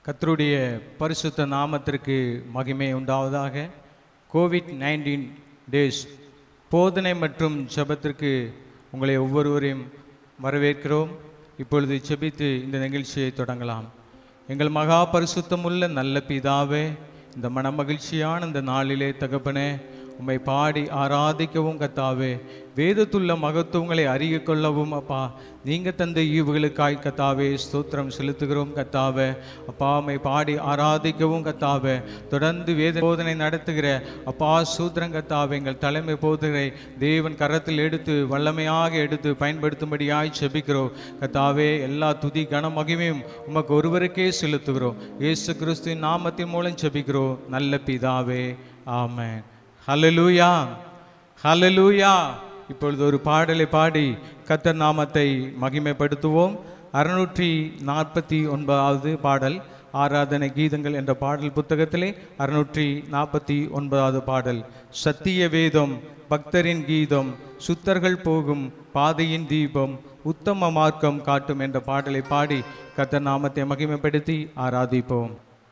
கர்த்தருடைய பரிசுத்த நாமத்திற்கு மகிமை உண்டாவதாக கோவிட் நைன்டீன் டேஸ் போதனை மற்றும் ஜெபத்திற்கு உங்களை ஒவ்வொருவரையும் வரவேற்கிறோம் இப்பொழுது ஜெபித்து இந்த நிகழ்ச்சியை தொடங்கலாம் எங்கள் மகா பரிசுத்தமுள்ள நல்ல பிதாவே இந்த மனமகிழ்ச்சியான இந்த நாளிலே தகப்பனே உம்மை பாடி ஆராதிக்கவும் கத்தாவே வேதத்துள்ள மகத்துவங்களை அறிய கொள்ளவும் அப்பா நீங்க தந்த ஈவுகளுக்காய் கத்தாவே ஸ்தோத்திரம் செலுத்துகிறோம் கத்தாவே அப்பா உம்மை பாடி ஆராதிக்கவும் கத்தாவே தொடர்ந்து வேத போதனை நடத்துகிற அப்பா சூத்திரம் கத்தாவே எங்கள் தலைமை போதனை தேவன் கரத்தில் எடுத்து வல்லமையாக எடுத்து பயன்படுத்தும்படியாய் செபிக்கிறோம் கத்தாவே எல்லா துதி கன மகிமையும் உமக்கு ஒருவருக்கே செலுத்துகிறோம் இயேசு கிறிஸ்துவின் நாமத்தின் மூலம் செபிக்கிறோம் நல்ல பிதாவே ஆமென் ஹalleluya ஹalleluya இப்பொழுது ஒரு பாடலை பாடி கர்த்தர் நாமத்தை மகிமைப்படுத்துவோம் அறுநூற்றி நாற்பத்தி ஒன்பதாவது பாடல் ஆராதனை கீதங்கள் என்ற பாடல் புத்தகத்திலே அறுநூற்றி நாற்பத்தி ஒன்பதாவது பாடல் சத்திய வேதம் பக்தரின் கீதம் சுத்தர்கள் போகும் பாதையின் தீபம் உத்தம மார்க்கம் காட்டும் என்ற பாடலை பாடி கர்த்தர் நாமத்தை மகிமைப்படுத்தி ஆராதிப்போம்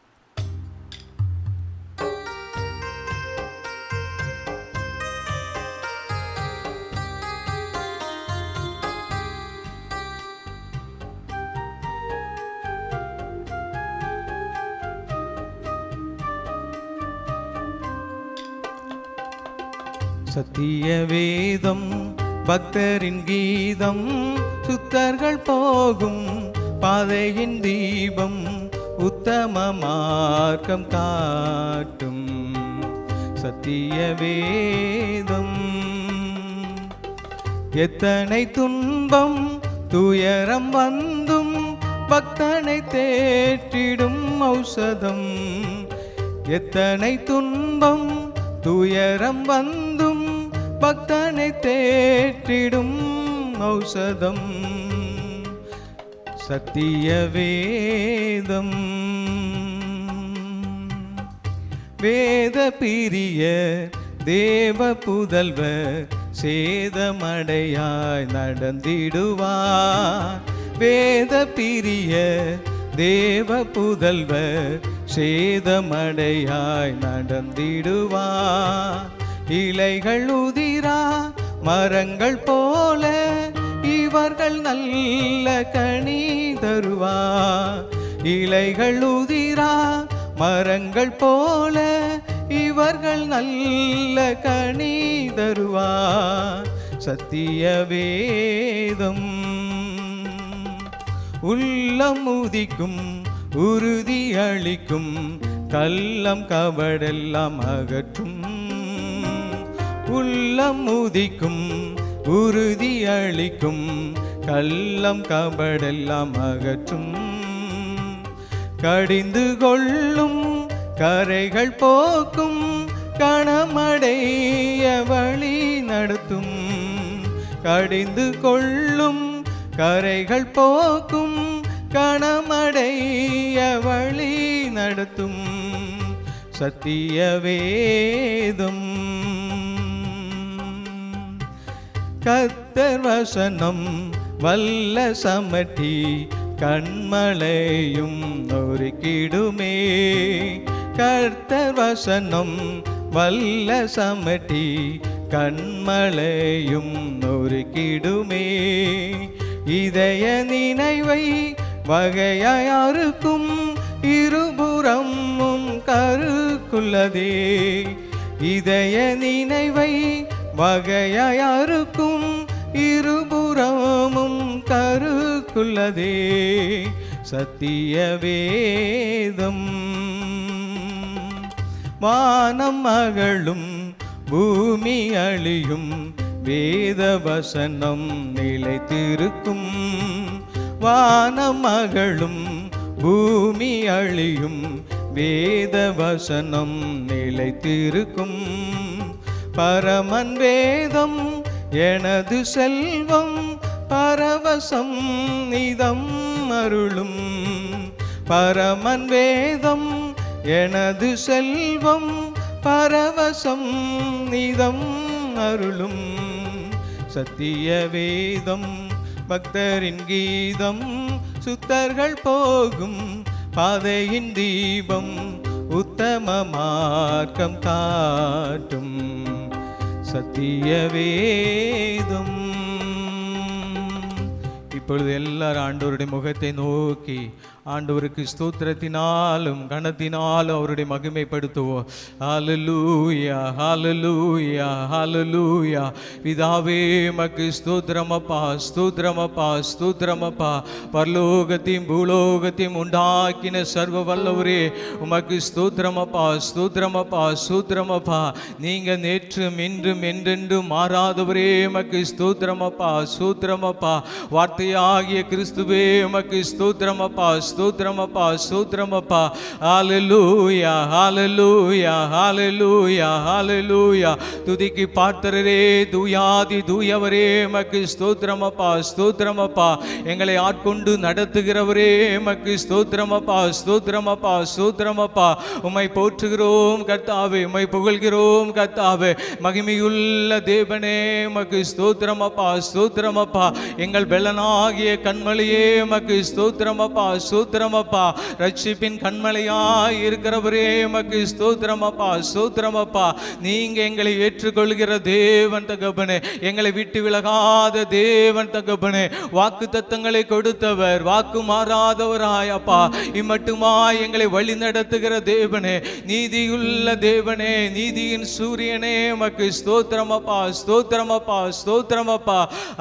சத்திய வேதம் பக்தரின் கீதம் சுத்தர்கள் போகும் பாதையின் தீபம் உத்தம மார்க்கம் காட்டும் சத்திய வேதம் எத்தனை துன்பம் துயரம் வந்தும் பக்தனை தேற்றிடும் ஔஷதம் எத்தனை துன்பம் துயரம் வந்தும் பக்தனை தேற்றிடும் ஔஷதம் சத்திய வேதம் வேத பிரிய தேவ புதல்வர் சேதமடையாய் நடந்திடுவார் வேத பிரிய தேவ புதல்வர் சேதமடையாய் நடந்திடுவார் இலைகள் உதிரா மரங்கள் போல இவர்கள் நல்ல கனி தருவார் இலைகள் உதிரா மரங்கள் போல இவர்கள் நல்ல கனி தருவார் சத்திய வேதம் உள்ளம் உதிக்கும் உறுதி அளிக்கும் கள்ளம் கபடெல்லாம் அகற்றும் உள்ளம் உதிக்கும் உறுதி அளிக்கும் கள்ளம் கபடெல்லாம் அகற்றும் கடிந்து கொள்ளும் கரைகள் போக்கும் கணமடைய வழி நடத்தும் கடிந்து கொள்ளும் கரைகள் போக்கும் கணமடைய வழி நடத்தும் சத்திய வேதம் கத்தர் வசனம் வல்ல சமட்டி கண்மலையும் நொறுக்கிடுமே கர்த்தர் வசனம் வல்ல சமட்டி கண்மலையும் நொறுக்கிடுமே இதய நினைவை வகையாருக்கும் இருபுறமும் கருக்குள்ளதே இதய நினைவை வகையாருக்கும் இருபுறமும் கருக்குள்ளதே சத்திய வேதம் வானம் மகளும் பூமி அழியும் வேத வசனம் நிலைத்திருக்கும் வானம் மகளும் பூமி அழியும் வேத வசனம் நிலைத்திருக்கும் பரமன் வேதம் எனது செல்வம் பரவசம் நிதம் அருளும் பரமன் வேதம் எனது செல்வம் பரவசம் நிதம் அருளும் சத்திய வேதம் பக்தரின் கீதம் சுத்தர்கள் போகும் பாதையின் தீபம் உத்தம மார்க்கம் காட்டும் சத்திய வேதம் இப்பொழுது எல்லாரும் ஆண்டவருடைய முகத்தை நோக்கி ஆண்டவருக்கு ஸ்தோத்திரத்தினாலும் கணத்தினாலும் அவருடைய மகிமைப்படுத்துவோம் ஹalleluya ஹalleluya ஹalleluya பிதாவே மக்கு ஸ்தோத்திரமப்பா ஸ்தோத்திரமப்பா ஸ்தோத்திரமப்பா பரலோகத்தையும் பூலோகத்தையும் உண்டாக்கின சர்வ வல்லவரே உமக்கு ஸ்தோத்திரமப்பா ஸ்தோத்திரமப்பா ஸ்தோத்திரமப்பா நீங்க நேற்றும் இன்றும் என்றென்றும் மாறாதவரே உமக்கு ஸ்தோத்திரமப்பா ஸ்தோத்திரமப்பா வார்த்தையாகிய கிறிஸ்துவே உமக்கு ஸ்தோத்திரமப்பா ஸ்தோத்திரமப்பா ஸ்தோத்திரமப்பா ஹalleluya ஹalleluya ஹalleluya ஹalleluya துதிக்கு பார்த்தரரே தூயாதி தூயவரே உமக்கு ஸ்தோத்திரமப்பா ஸ்தோத்திரமப்பா எங்களை ஆட்கொண்டு நடத்துகிறவரே உமக்கு ஸ்தோத்திரமப்பா ஸ்தோத்திரமப்பா ஸ்தோத்திரமப்பா உம்மை போற்றுகிறோம் கர்த்தாவே உம்மை புகழ்கிறோம் கர்த்தாவே மகிமையுள்ள தேவனே உமக்கு ஸ்தோத்திரமப்பா ஸ்தோத்திரமப்பா எங்கள் பெலனாகிய கண்மலையே உமக்கு ஸ்தோத்திரமப்பா ஸ்தோத்திரமப்பா ரட்சிப்பின் கண்மலையாய் இருக்கிறவரே உமக்கு ஸ்தோத்திரமப்பா ஸ்தோத்திரமப்பா நீங்க எங்களை ஏற்றுக்கொள்கிற தேவன் தகப்பனே எங்களை விட்டு விலகாத தேவன் தகப்பனே வாக்கு தத்தங்களை கொடுத்தவர் வாக்கு மாறாதவராய் அப்பா இம்மட்டுமாய் எங்களை வழி நடத்துகிற தேவனே நீதியுள்ள தேவனே நீதியின் சூரியனே உமக்கு ஸ்தோத்திரமப்பா ஸ்தோத்திரமப்பா ஸ்தோத்திரமப்பா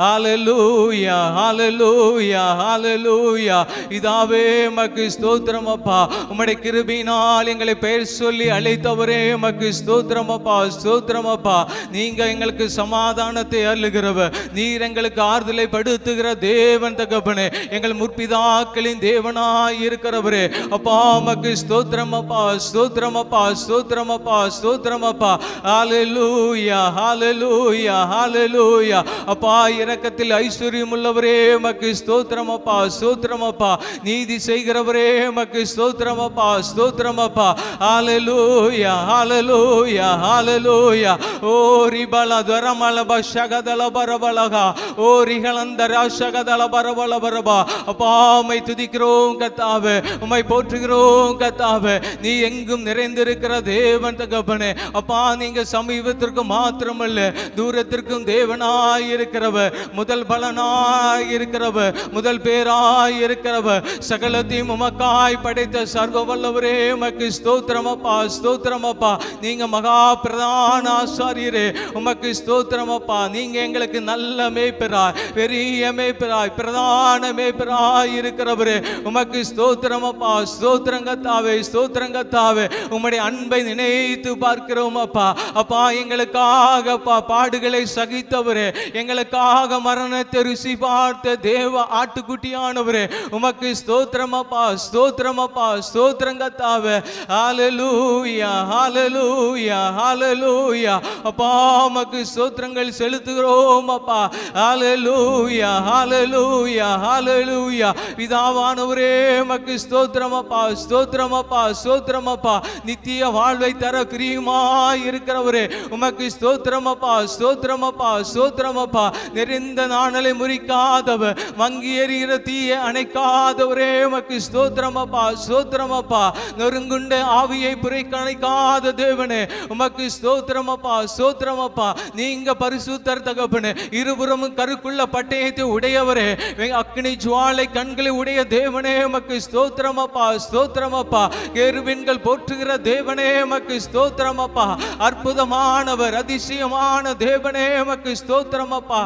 ஹalleluya ஹalleluya ஹalleluya இதாவே உமக்கு ஸ்தோத்திரமப்பா உம்முடைய கிருபையினால் எங்களை பெயர் சொல்லி அழைத்தவரே உமக்கு ஸ்தோத்திரமப்பா ஸ்தோத்திரமப்பா நீங்க எங்களுக்கு சமாதானத்தை அருளுகிறவர் நீர் எங்களுக்கு ஆறுதலை படுத்துகிற தேவன் தகப்பனே எங்கள் முற்பிதாக்களின் தேவனாய் இருக்கிறவரே அப்பா உமக்கு ஸ்தோத்திரமப்பா ஸ்தோத்திரமப்பா ஸ்தோத்திரமப்பா ஸ்தோத்திரமப்பா ஹalleluya ஹalleluya ஹalleluya அப்பா இரக்கத்தில் ஐஸ்வர்யம் உள்ளவரே உமக்கு ஸ்தோத்திரமப்பா ஸ்தோத்திரமப்பா நீதி செய்கிறவரே உமக்கு ஸ்தோத்திரமப்பா ஸ்தோத்திரமப்பா ஹalleluya ஹalleluya ஹalleluya ஓ ரிபல தரமல பஷகதல பரபலகா ஓ ரிகலந்தர சகதல பரபல பரபா அப்பா உம்மை துதிக்கிறோம் கத்தாவே உம்மை போற்றுகிறோம் கத்தாவே நீ எங்கும் நிறைந்திருக்கிற தேவன் தகப்பனே அப்பா நீங்க சமீபத்திற்கு மாத்திரமல்ல தூரத்திற்கும் தேவனாய் இருக்கிறவர் முதல் பலனாய் இருக்கிறவர் முதல் பேராய் இருக்கிறவர் சகலத்தையும் உமக்காய் படைத்த சர்வ வல்லவரே உமக்கு ஸ்தோத்திரமப்பா ஸ்தோத்திரமப்பா நீங்க மகா பிரதான ஆசாரியரே உமக்கு ஸ்தோத்திரமப்பா நீங்க எங்களுக்கு நல்ல மேய்ப்பராய் பெரிய மேய்ப்பராய் பிரதான மேய்ப்பராய் இருக்கிறவரே உமக்கு ஸ்தோத்திரமப்பா ஸ்தோத்திரங்கத்தாவே ஸ்தோத்திரங்கத்தாவே உம்முடைய அன்பை நினைத்து பார்க்கிறோம் அப்பா அப்பா எங்களுக்காக அப்பா பாடுகளை சகித்தவரே எங்களுக்காக மரணத்தை ருசி பார்த்த தேவ ஆட்டுக்குட்டியானவரே உமக்கு ஸ்தோத்திரமப்பா ஸ்தோத்திரமப்பா ஸ்தோத்திரங்கத்தாவே ஹalleluya ஹalleluya ஹalleluya அப்பா உமக்கு ஸ்தோத்திரங்கள் செலுத்துகிறோம் அப்பா ஹalleluya ஹalleluya ஹalleluya பிதாவானவரே உமக்கு ஸ்தோத்திரமப்பா ஸ்தோத்திரமப்பா ஸ்தோத்திரமப்பா நித்திய வாழ்வை தர பிரியமாய் இருக்கிறவரே உமக்கு ஸ்தோத்திரமப்பா ஸ்தோத்திரமப்பா ஸ்தோத்திரமப்பா நெறிந்த நாணலை முறிக்காதவர் வங்கி எறிகிற தீய அணைக்காதவரே உமக்கு ஸ்தோத்திரமப்பா ஸ்தோத்திரமப்பா நொறுங்குண்ட ஆவியை புரைக்கணைக்காத தேவனே உமக்கு ஸ்தோத்திரமப்பா ஸ்தோத்திரமப்பா நீங்க பரிசுத்தர் தகப்பனே இருபுறமும் கருக்குள்ள பட்டயத்தை உடையவரே வெ- அக்கினி ஜுவாலை கண்களை உடைய தேவனே உமக்கு ஸ்தோத்திரமப்பா ஸ்தோத்திரமப்பா கேருவின்கள் போற்றுகிற தேவனே உமக்கு ஸ்தோத்திரமப்பா அற்புதமானவர் அதிசயமான தேவனே உமக்கு ஸ்தோத்திரமப்பா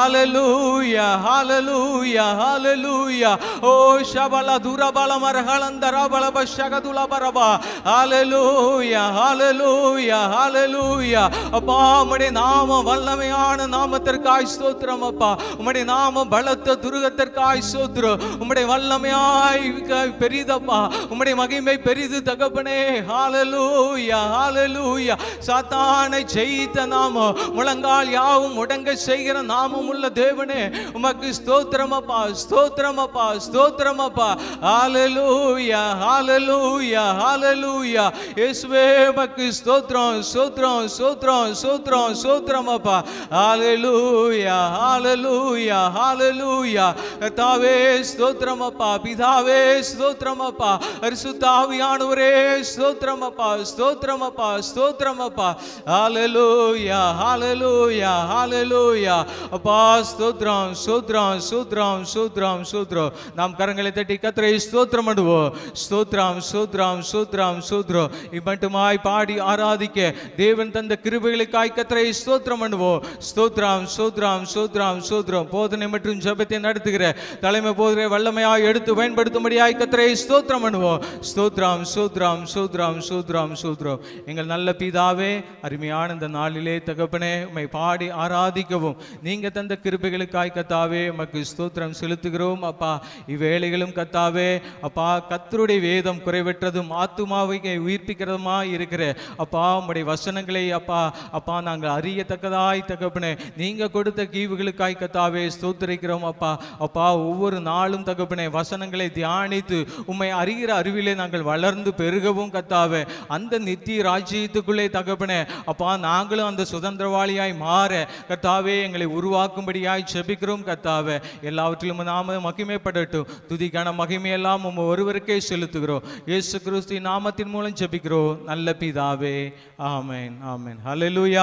ஹalleluya ஹalleluya ஹalleluya ஓ ஷபல துரபல மரஹலந்தர பலப ஷகதுல பரபா ஹalleluya ஹalleluya ஹalleluya அப்பா உம்முடைய நாம வல்லமையான நாமத்திற்காய் ஸ்தோத்திரம் அப்பா உம்முடைய நாம பலத்த துருகத்திற்காய் ஸ்தோத்திரம் உம்முடைய வல்லமையாய் க- பெரிதப்பா உம்முடைய மகிமை பெரிது தகப்பனே ஹalleluya ஹalleluya சாத்தானை ஜெயித்த நாமம் முழங்கால் யாவும் முடங்க செய்கிற நாமம் உள்ள தேவனே உமக்கு ஸ்தோத்திரமப்பா ஸ்தோத்திரமப்பா ஸ்தோத்திரமப்பா ஹalleluya ஹalleluya ஹalleluya இயேசுவே உமக்கு ஸ்தோத்திரம் ஸ்தோத்திரம் ஸ்தோத்திரம் ஸ்தோத்திரம் ஸ்தோத்திரம் அப்பா ஹalleluya ஹalleluya ஹalleluya கர்த்தாவே ஸ்தோத்திரம் அப்பா பிதாவே ஸ்தோத்திரம் அப்பா பரிசுத்த ஆவியானவரே ஸ்தோத்திரம் அப்பா ஸ்தோத்திரம் அப்பா ஸ்தோத்திரம் அப்பா ஹalleluya ஹalleluya ஹalleluya அப்பா ஸ்தோத்திரம் ஸ்தோத்திரம் ஸ்தோத்திரம் ஸ்தோத்திரம் ஸ்தோத்திரம் நாம் கரங்களை தட்டி கத்தரை ஸ்தோத்திரம் பண்ணுவோம் ஸ்தோத்திரம் ஸ்தோத்திரம் ஸ்தோத்திரம் ஸ்தோத்திரம் இம்மட்டுமாய் பாடி ஆராதிக்க தேவன் தந்த கிருபைகளுக்காய் கத்தரை ஸ்தோத்திரம் பண்ணுவோம் ஸ்தோத்திரம் ஸ்தோத்திரம் ஸ்தோத்திரம் ஸ்தோத்திரம் போதனை மற்றும் ஜெபத்தை நடத்துகிற தலைமை போதுகிற வல்லமையாய் எடுத்து பயன்படுத்தும்படியாய் கத்தரை ஸ்தோத்திரம் பண்ணுவோம் ஸ்தோத்திரம் ஸ்தோத்திரம் ஸ்தோத்திரம் ஸ்தோத்திரம் ஸ்தோத்திரம் எங்கள் நல்ல பிதாவே அருமையான இந்த நாளிலே தகப்பனே உம்மை பாடி ஆராதிக்கவும் நீங்க தந்த கிருபைகளுக்காய் கத்தாவே உமக்கு ஸ்தோத்திரம் செலுத்துகிறோம் அப்பா இவ்வேளைகளும் கத்தாவே அப்பா கத்தருடைய வேதம் குறைவற்றதும் ஆத்துமாவை உயிர்ப்பிக்கிறதுமா இருக்கிற அப்பா உம்முடைய வசனங்களை அப்பா அப்பா நாங்கள் அறியத்தக்கதாய் தகப்பனே நீங்க கொடுத்த கீவுகளுக்காய் கத்தாவே ஸ்தோத்திரிக்கிறோம் அப்பா அப்பா ஒவ்வொரு நாளும் தகப்பனே வசனங்களை தியானித்து உம்மை அறிகிற அறிவிலே நாங்கள் வளர்ந்து பெருகவும் கத்தாவே அந்த நித்திய ராஜ்யத்துக்குள்ளே தகப்பனே அப்பா நாங்களும் அந்த சுதந்திரவாளியாய் மாற கத்தாவே எங்களை உருவாக்கும்படியாய் செபிக்கிறோம் கத்தாவே எல்லாவற்றிலும் நாம மகிமைப்படட்டும் துதிக்கான மகிமையெல்லாம் உம் ஒருவருக்கே செலுத்துகிறோம் இயேசு கிறிஸ்து நாமத்தின் மூலம் ஜெபிக்கிறோம் நல்ல பிதாவே ஆமென் ஆமென் ஹalleluya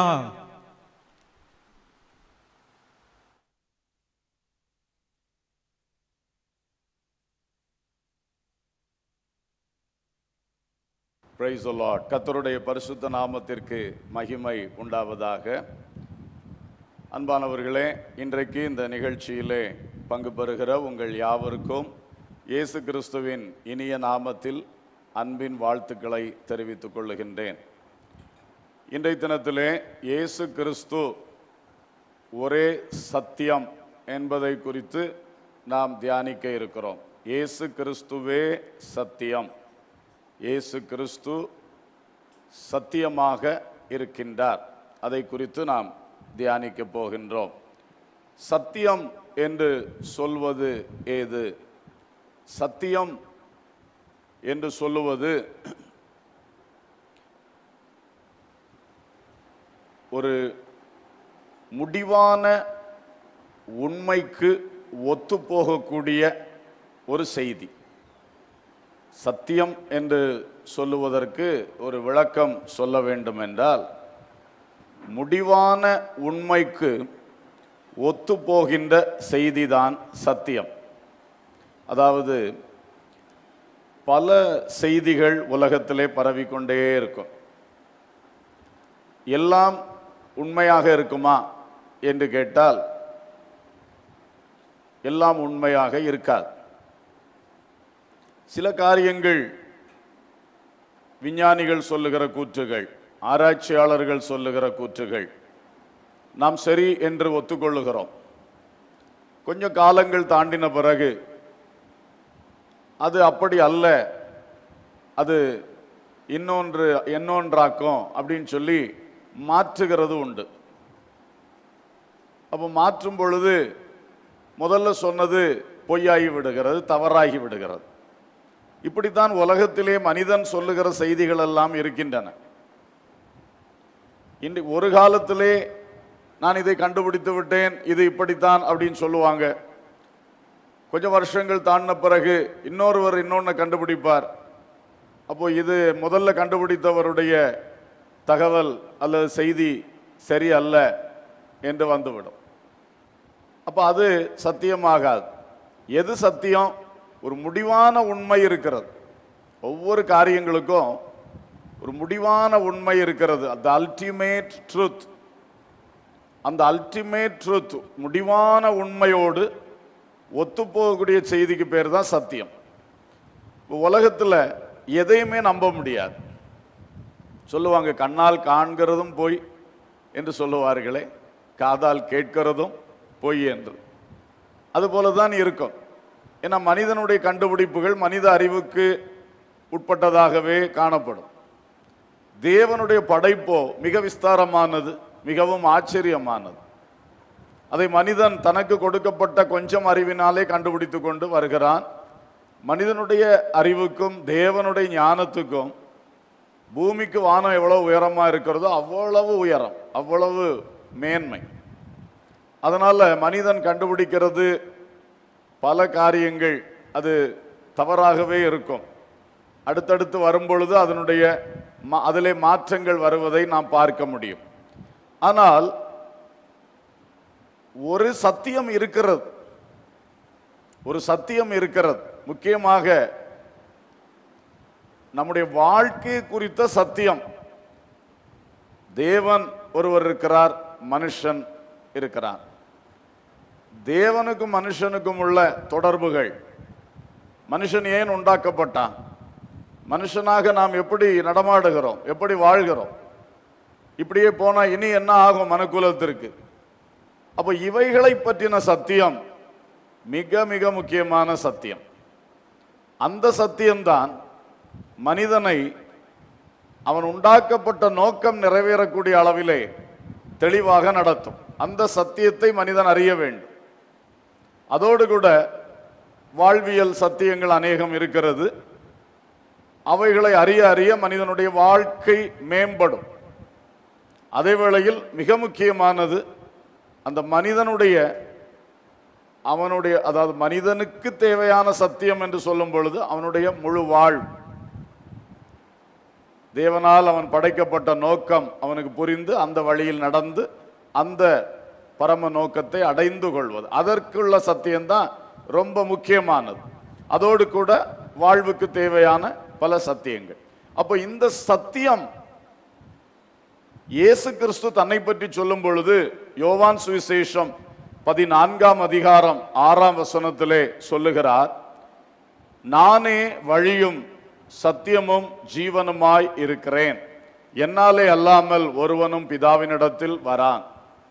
பிரைஸ் லார்ட் கர்த்தருடைய பரிசுத்த நாமத்திற்கு மகிமை உண்டாவதாக அன்பானவர்களே இன்றைக்கு இந்த நிகழ்ச்சியிலே பங்கு பெறுகிற உங்கள் யாவருக்கும் இயேசு கிறிஸ்துவின் இனிய நாமத்தில் அன்பின் வாழ்த்துக்களை தெரிவித்துக் கொள்ளுகின்றேன் இன்றைய தினத்திலே இயேசு கிறிஸ்து ஒரே சத்தியம் என்பதை குறித்து நாம் தியானிக்க இருக்கிறோம் இயேசு கிறிஸ்துவே சத்தியம் இயேசு கிறிஸ்து சத்தியமாக இருக்கின்றார் அதை குறித்து நாம் தியானிக்க போகின்றோம் சத்தியம் என்று சொல்வது ஏது சத்தியம் என்று சொல்லுவது ஒரு முடிவான உண்மைக்கு ஒத்துப்போகக்கூடிய ஒரு செய்தி சத்தியம் என்று சொல்லுவதற்கு ஒரு விளக்கம் சொல்ல வேண்டும் என்றால் முடிவான உண்மைக்கு ஒத்துப்போகின்ற செய்திதான் சத்தியம் அதாவது பல செய்திகள் உலகத்திலே பரவிக்கொண்டே இருக்கும் எல்லாம் உண்மையாக இருக்குமா என்று கேட்டால் எல்லாம் உண்மையாக இருக்காது சில காரியங்கள் விஞ்ஞானிகள் சொல்லுகிற கூற்றுகள் ஆராய்ச்சியாளர்கள் சொல்லுகிற கூற்றுகள் நாம் சரி என்று ஒத்துக்கொள்ளுகிறோம் கொஞ்சம் காலங்கள் தாண்டின பிறகு அது அப்படி அல்ல அது இன்னொன்று இன்னொன்றாக்கும் அப்படின்னு சொல்லி மாற்றுகிறது உண்டு அப்போ மாற்றும் பொழுது முதல்ல சொன்னது பொய்யாகி விடுகிறது தவறாகி விடுகிறது இப்படித்தான் உலகத்திலே மனிதன் சொல்லுகிற செய்திகள் எல்லாம் இருக்கின்றன இன்று ஒரு காலத்திலே நான் இதை கண்டுபிடித்து விட்டேன் இது இப்படித்தான் அப்படின்னு சொல்லுவாங்க கொஞ்சம் வருஷங்கள் தாண்டின பிறகு இன்னொருவர் இன்னொன்று கண்டுபிடிப்பார் அப்போ இது முதல்ல கண்டுபிடித்தவருடைய தகவல் அல்லது செய்தி சரி அல்ல என்று வந்துவிடும் அப்போ அது சத்தியமாகாது எது சத்தியம் ஒரு முடிவான உண்மை இருக்கிறது ஒவ்வொரு காரியங்களுக்கும் ஒரு முடிவான உண்மை இருக்கிறது அந்த அல்டிமேட் ட்ரூத் அந்த அல்டிமேட் ட்ரூத் முடிவான உண்மையோடு ஒத்துப்போகக்கூடிய செய்திக்கு பேர் தான் சத்தியம் இப்போ உலகத்தில் எதையுமே நம்ப முடியாது சொல்லுவாங்க கண்ணால் காண்கிறதும் பொய் என்று சொல்லுவார்களே காதால் கேட்கிறதும் பொய் என்று அதுபோல தான் இருக்கும் ஏன்னா மனிதனுடைய கண்டுபிடிப்புகள் மனித அறிவுக்கு உட்பட்டதாகவே காணப்படும் தேவனுடைய படைப்போ மிக விஸ்தாரமானது மிகவும் ஆச்சரியமானது அதை மனிதன் தனக்கு கொடுக்கப்பட்ட கொஞ்சம் அறிவினாலே கண்டுபிடித்து கொண்டு வருகிறான் மனிதனுடைய அறிவுக்கும் தேவனுடைய ஞானத்துக்கும் பூமிக்கு வானம் எவ்வளவு உயரமா இருக்கிறதோ அவ்வளவு உயரம் அவ்வளவு மேன்மை அதனால மனிதன் கண்டுபிடிக்கிறது பல காரியங்கள் அது தவறாகவே இருக்கும் அடுத்தடுத்து வரும்பொழுது அதனுடைய ம- அதிலே மாற்றங்கள் வருவதை நாம் பார்க்க முடியும் ஆனால் ஒரு சத்தியம் இருக்கிறது ஒரு சத்தியம் இருக்கிறது முக்கியமாக நம்முடைய வாழ்க்கை குறித்த சத்தியம் தேவன் ஒருவர் இருக்கிறார் மனுஷன் இருக்கிறார் தேவனுக்கும் மனுஷனுக்கும் உள்ள தொடர்புகள் மனுஷன் ஏன் உண்டாக்கப்பட்டான் மனுஷனாக நாம் எப்படி நடமாடுகிறோம் எப்படி வாழ்கிறோம் இப்படியே போனா இனி என்ன ஆகும் மனுக்குலத்திற்கு அப்போ இவைகளை பற்றின சத்தியம் மிக மிக முக்கியமான சத்தியம் அந்த சத்தியம்தான் மனிதனை அவன் உண்டாக்கப்பட்ட நோக்கம் நிறைவேறக்கூடிய அளவிலே தெளிவாக நடத்தும் அந்த சத்தியத்தை மனிதன் அறிய வேண்டும் அதோடு கூட வாழ்வியல் சத்தியங்கள் அநேகம் இருக்கிறது அவைகளை அறிய அறிய மனிதனுடைய வாழ்க்கை மேம்படும் அதே வேளையில் மிக முக்கியமானது அந்த மனிதனுடைய அவனுடைய அதாவது மனிதனுக்கு தேவையான சத்தியம் என்று சொல்லும் பொழுது அவனுடைய முழு வாழ்வு தேவனால் அவன் படைக்கப்பட்ட நோக்கம் அவனுக்கு புரிந்து அந்த வழியில் நடந்து அந்த பரம நோக்கத்தை அடைந்து கொள்வது அதற்குள்ள சத்தியம்தான் ரொம்ப முக்கியமானது அதோடு கூட வாழ்வுக்கு தேவையான பல சத்தியங்கள் அப்போ இந்த சத்தியம் இயேசு கிறிஸ்து தன்னை பற்றி சொல்லும் பொழுது யோவான் சுவிசேஷம் பதினான்காம் அதிகாரம் ஆறாம் வசனத்திலே சொல்லுகிறார் நானே வழியும் சத்தியமும் ஜீவனுமாய் இருக்கிறேன் என்னாலே அல்லாமல் ஒருவனும் பிதாவினிடத்தில் வரான்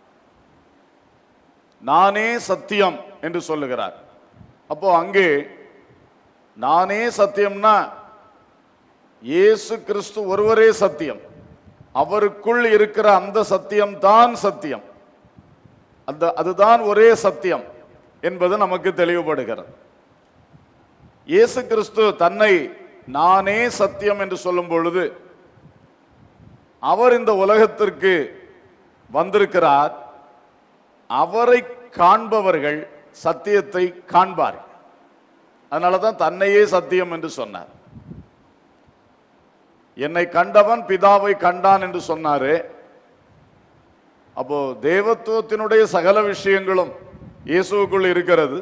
நானே சத்தியம் என்று சொல்லுகிறார் அப்போ அங்கே நானே சத்தியம்னா இயேசு கிறிஸ்து ஒருவரே சத்தியம் அவருக்குள் இருக்கிற அந்த சத்தியம் தான் சத்தியம் அந்த அதுதான் ஒரே சத்தியம் என்பது நமக்கு தெளிவுபடுகிறது இயேசு கிறிஸ்து தன்னை நானே சத்தியம் என்று சொல்லும் பொழுது அவர் இந்த உலகத்திற்கு வந்திருக்கிறார் அவரை காண்பவர்கள் சத்தியத்தை காண்பார்கள் அதனால தான் தன்னையே சத்தியம் என்று சொன்னார் என்னை கண்டவன் பிதாவை கண்டான் என்று சொன்னாரு அப்போ தேவத்துவத்தினுடைய சகல விஷயங்களும் இயேசுவுக்குள் இருக்கிறது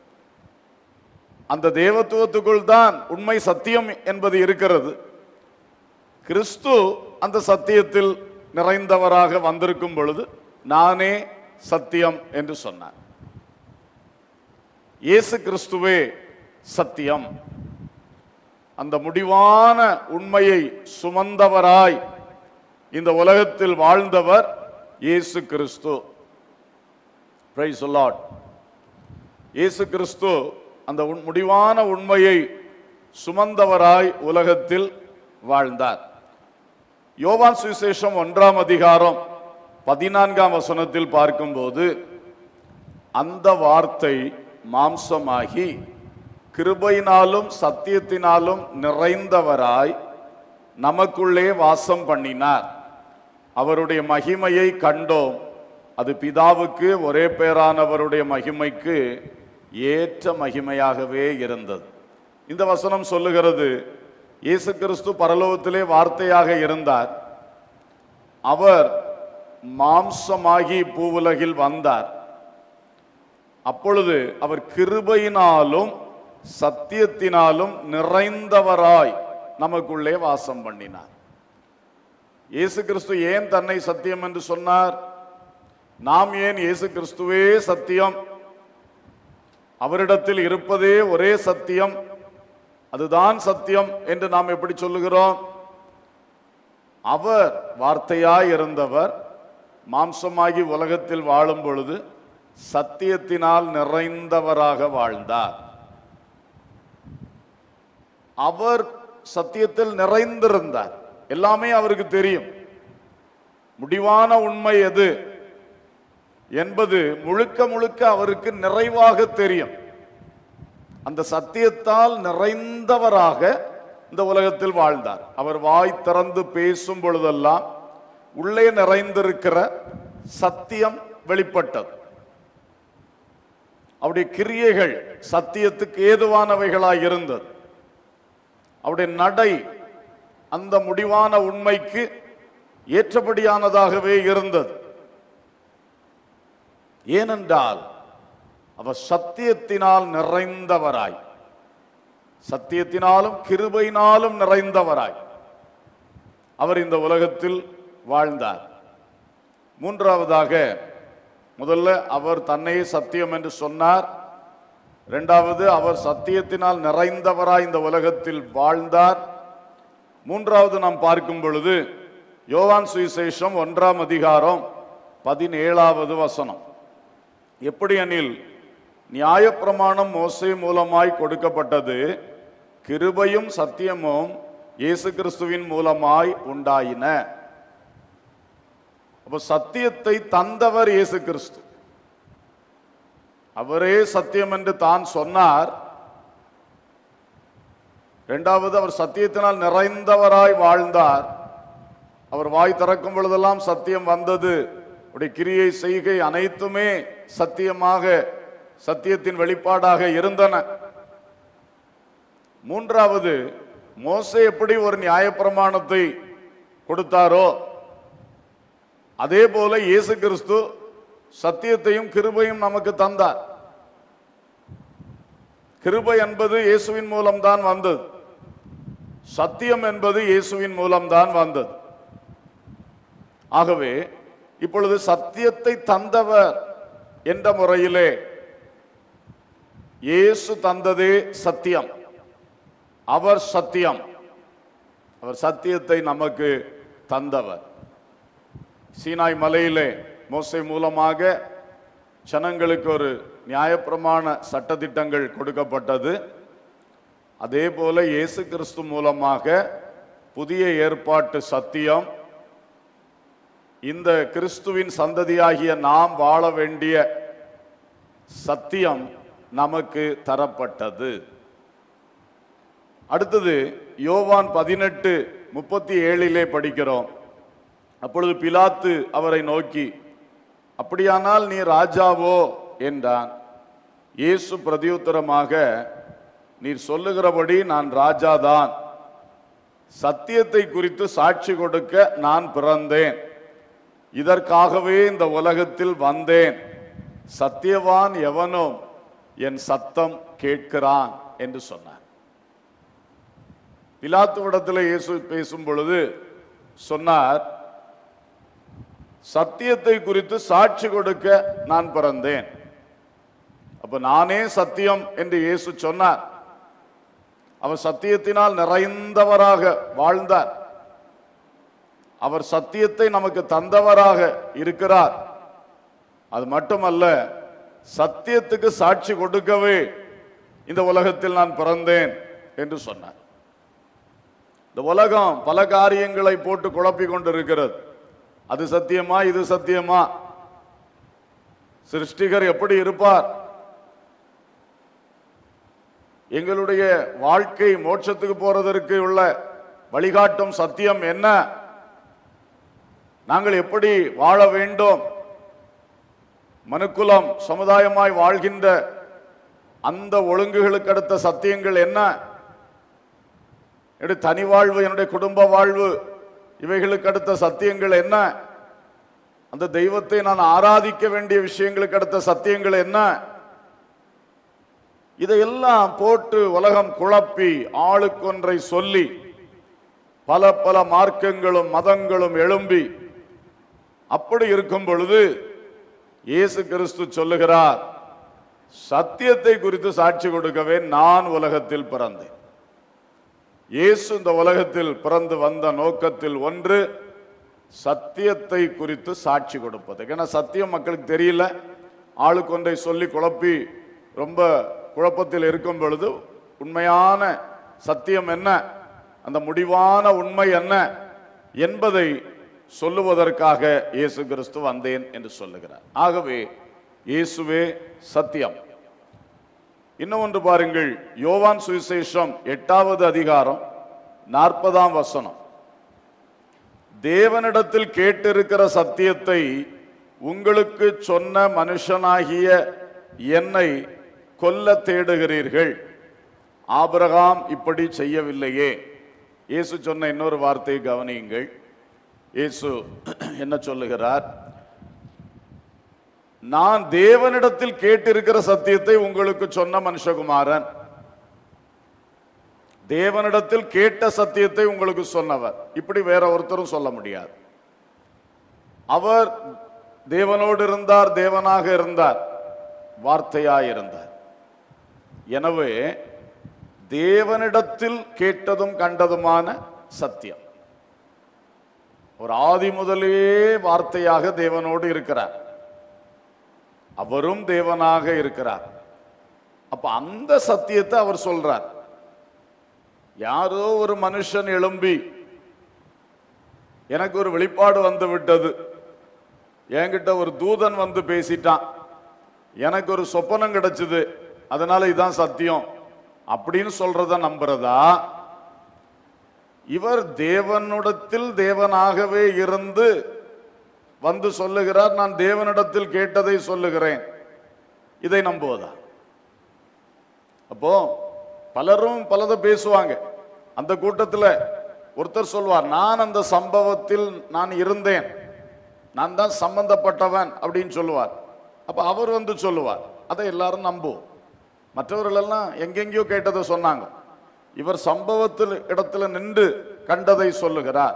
அந்த தேவத்துவத்துக்குள் தான் உண்மை சத்தியம் என்பது இருக்கிறது கிறிஸ்து அந்த சத்தியத்தில் நிறைந்தவராக வந்திருக்கும் பொழுது நானே சத்தியம் என்று சொன்னார் இயேசு கிறிஸ்துவே சத்தியம் அந்த முடிவான உண்மையை சுமந்தவராய் இந்த உலகத்தில் வாழ்ந்தவர் இயேசு கிறிஸ்து பிரைஸ் லார்ட் இயேசு கிறிஸ்து அந்த உண்- முடிவான உண்மையை சுமந்தவராய் உலகத்தில் வாழ்ந்தார் யோவான் சுவிசேஷம் ஒன்றாம் அதிகாரம் பதினான்காம் வசனத்தில் பார்க்கும்போது அந்த வார்த்தை மாம்சமாகி கிருபையினாலும் சத்தியத்தினாலும் நிறைந்தவராய் நமக்குள்ளே வாசம் பண்ணினார் அவருடைய மகிமையை கண்டோம் அது பிதாவுக்கு ஒரே பேரானவருடைய மகிமைக்கு ஏற்ற மகிமையாகவே இருந்தது இந்த வசனம் சொல்லுகிறது இயேசு கிறிஸ்து பரலோகத்திலே வார்த்தையாக இருந்தார் அவர் மாம்சமாகி பூவுலகில் வந்தார் அப்பொழுது அவர் கிருபையினாலும் சத்தியத்தினாலும் நிறைந்தவராய் நமக்குள்ளே வாசம் பண்ணினார் இயேசு கிறிஸ்து ஏன் தன்னை சத்தியம் என்று சொன்னார் நாம் ஏன் இயேசு கிறிஸ்துவே சத்தியம் அவரிடத்தில் இருப்பதே ஒரே சத்தியம் அதுதான் சத்தியம் என்று நாம் எப்படி சொல்லுகிறோம் அவர் வார்த்தையாய் இருந்தவர் மாம்சமாகி உலகத்தில் வாழும் பொழுது சத்தியத்தினால் நிறைந்தவராக வாழ்ந்தார் அவர் சத்தியத்தில் நிறைந்திருந்தார் எல்லாமே அவருக்கு தெரியும் முடிவான உண்மை எது என்பது முழுக்க முழுக்க அவருக்கு நிறைவாக தெரியும் அந்த சத்தியத்தால் நிறைந்தவராக இந்த உலகத்தில் வாழ்ந்தார் அவர் வாய் திறந்து பேசும் பொழுதெல்லாம் உள்ளே நிறைந்திருக்கிற சத்தியம் வெளிப்பட்டது அவருடைய கிரியைகள் சத்தியத்துக்கு ஏதுவானவைகளாய் இருந்தது அவருடைய நடை அந்த முடிவான உண்மைக்கு ஏற்றபடியானதாகவே இருந்தது ஏனென்றால் அவர் சத்தியத்தினால் நிறைந்தவராய் சத்தியத்தினாலும் கிருபையினாலும் நிறைந்தவராய் அவர் இந்த உலகத்தில் வாழ்ந்தார் மூன்றாவதாக முதல்ல அவர் தன்னையே சத்தியம் என்று சொன்னார் இரண்டாவது அவர் சத்தியத்தினால் நிறைந்தவராய் இந்த உலகத்தில் வாழ்ந்தார் மூன்றாவது நாம் பார்க்கும் பொழுது யோவான் சுவிசேஷம் ஒன்றாம் அதிகாரம் பதினேழாவது வசனம் எப்படி எனில் நியாயப்பிரமாணம் மோசே மூலமாய் கொடுக்கப்பட்டது கிருபையும் சத்தியமும் இயேசு கிறிஸ்துவின் மூலமாய் உண்டாயின அப்ப சத்தியத்தை தந்தவர் இயேசு கிறிஸ்து அவரே சத்தியம் என்று தான் சொன்னார் இரண்டாவது அவர் சத்தியத்தினால் நிறைந்தவராய் வாழ்ந்தார் அவர் வாய் திறக்கும் பொழுதெல்லாம் சத்தியம் வந்தது அவருடைய கிரியை செய்கை அனைத்துமே சத்தியமாக சத்தியத்தின் வெளிப்பாடாக இருந்தன மூன்றாவது மோசே எப்படி ஒரு நியாயப்பிரமாணத்தை கொடுத்தாரோ அதே போல இயேசு கிறிஸ்து சத்தியத்தையும் கிருபையும் நமக்கு தந்தார் கிருபை என்பது இயேசுவின் மூலம்தான் வந்தது சத்தியம் என்பது இயேசுவின் மூலம்தான் வந்தது ஆகவே இப்பொழுது சத்தியத்தை தந்தவர் என்ற முறையிலே இயேசு தந்ததே சத்தியம் அவர் சத்தியம் அவர் சத்தியத்தை நமக்கு தந்தவர் சீனாய் மலையிலே மோசை மூலமாக ஜனங்களுக்கு ஒரு நியாயப்பிரமாண சட்டதிட்டங்கள் கொடுக்கப்பட்டது அதே போல இயேசு கிறிஸ்து மூலமாக புதிய ஏற்பாட்டு சத்தியம் இந்த கிறிஸ்துவின் சந்ததியாகிய நாம் வாழ வேண்டிய சத்தியம் நமக்கு தரப்பட்டது அடுத்தது யோவான் பதினெட்டு முப்பத்தி ஏழிலே படிக்கிறோம் அப்பொழுது பிலாத்து அவரை நோக்கி அப்படியானால் நீ ராஜாவோ என்றான் இயேசு பிரதியுத்தரமாக நீர் சொல்லுகிறபடி நான் ராஜாதான் சத்தியத்தை குறித்து சாட்சி கொடுக்க நான் பிறந்தேன் இதற்காகவே இந்த உலகத்தில் வந்தேன் சத்தியவான் எவனும் என் சத்தம் கேட்கிறான் என்று சொன்னார் பிலாத்துவிடத்தில் இயேசு பேசும் பொழுது சொன்னார் சத்தியத்தை குறித்து சாட்சி கொடுக்க நான் பிறந்தேன் அப்ப நானே சத்தியம் என்று இயேசு சொன்னார் அவர் சத்தியத்தினால் நிறைந்தவராக வாழ்ந்தார் அவர் சத்தியத்தை நமக்கு தந்தவராக இருக்கிறார் அது மட்டுமல்ல சத்தியத்துக்கு சாட்சி கொடுக்கவே இந்த உலகத்தில் நான் பிறந்தேன் என்று சொன்னார் இந்த உலகம் பல காரியங்களை போட்டு குழப்பிக் கொண்டிருக்கிறது அது சத்தியமா இது சத்தியமா சிருஷ்டிகர் எப்படி இருப்பார் எங்களுடைய வாழ்க்கை மோட்சத்துக்கு போறதற்கு உள்ள வழிகாட்டும் சத்தியம் என்ன நாங்கள் எப்படி வாழ வேண்டும் மனுக்குலம் சமுதாயமாய் வாழ்கின்ற அந்த ஒழுங்குகளுக்கு அடுத்த சத்தியங்கள் என்ன என்னுடைய தனி வாழ்வு என்னுடைய குடும்ப வாழ்வு இவைகளுக்கு அடுத்த சத்தியங்கள் என்ன அந்த தெய்வத்தை நான் ஆராதிக்க வேண்டிய விஷயங்களுக்கு அடுத்த சத்தியங்கள் என்ன இதையெல்லாம் போட்டு உலகம் குழப்பி ஆளுக்கொன்றை சொல்லி பல பல மார்க்கங்களும் மதங்களும் எழும்பி அப்படி இருக்கும் பொழுது இயேசு கிறிஸ்து சொல்லுகிறார் சத்தியத்தை குறித்து சாட்சி கொடுக்கவே நான் உலகத்தில் பிறந்தேன் இயேசு இந்த உலகத்தில் பிறந்து வந்த நோக்கத்தில் ஒன்று சத்தியத்தை குறித்து சாட்சி கொடுப்பது ஏன்னா சத்தியம் மக்களுக்கு தெரியல ஆளுக்கொன்றை சொல்லி குழப்பி ரொம்ப குழப்பத்தில் இருக்கும் பொழுது உண்மையான சத்தியம் என்ன அந்த முடிவான உண்மை என்ன என்பதை சொல்லுவதற்காக இயேசு கிறிஸ்து வந்தேன் என்று சொல்லுகிறார் ஆகவே இயேசுவே சத்தியம் இன்னும் ஒன்று பாருங்கள் யோவான் சுவிசேஷம் எட்டாவது அதிகாரம் நாற்பதாம் வசனம் தேவனிடத்தில் கேட்டிருக்கிற சத்தியத்தை உங்களுக்கு சொன்ன மனுஷனாகிய என்னை கொல்ல தேடுகிறீர்கள் ஆபிரகாம் இப்படி செய்யவில்லையே இயேசு சொன்ன இன்னொரு வார்த்தையை கவனியுங்கள் இயேசு என்ன சொல்லுகிறார் நான் தேவனிடத்தில் கேட்டிருக்கிற சத்தியத்தை உங்களுக்கு சொன்ன மனுஷகுமாரன் தேவனிடத்தில் கேட்ட சத்தியத்தை உங்களுக்கு சொன்னவர் இப்படி வேற ஒருத்தரும் சொல்ல முடியாது அவர் தேவனோடு இருந்தார் தேவனாக இருந்தார் வார்த்தையாய் இருந்தார் எனவே தேவனிடத்தில் கேட்டதும் கண்டதுமான சத்தியம் ஒரு ஆதி முதலே வார்த்தையாக தேவனோடு இருக்கிறார் அவரும் தேவனாக இருக்கிறார் அப்ப அந்த சத்தியத்தை அவர் சொல்றார் யாரோ ஒரு மனுஷன் எழும்பி எனக்கு ஒரு வெளிப்பாடு வந்து விட்டது என்கிட்ட ஒரு தூதன் வந்து பேசிட்டான் எனக்கு ஒரு சொப்பனம் கிடைச்சது அதனால இதான் சத்தியம் அப்படின்னு சொல்றத நம்புறதா இவர் தேவனிடத்தில் தேவனாகவே இருந்து வந்து சொல்லுகிறார் நான் தேவனிடத்தில் கேட்டதை சொல்லுகிறேன் இதை நம்புவதா அப்போ பலரும் பலதை பேசுவாங்க அந்த கூட்டத்துல ஒருத்தர் சொல்வார் நான் அந்த சம்பவத்தில் நான் இருந்தேன் நான் தான் சம்பந்தப்பட்டவன் அப்படின்னு சொல்லுவார் அப்ப அவர் வந்து சொல்லுவார் அதை எல்லாரும் நம்புவோம் மற்றவர்கள் எல்லாம் எங்கெங்கேயோ கேட்டதை சொன்னாங்க இவர் சம்பவத்தில் இடத்துல நின்று கண்டதை சொல்லுகிறார்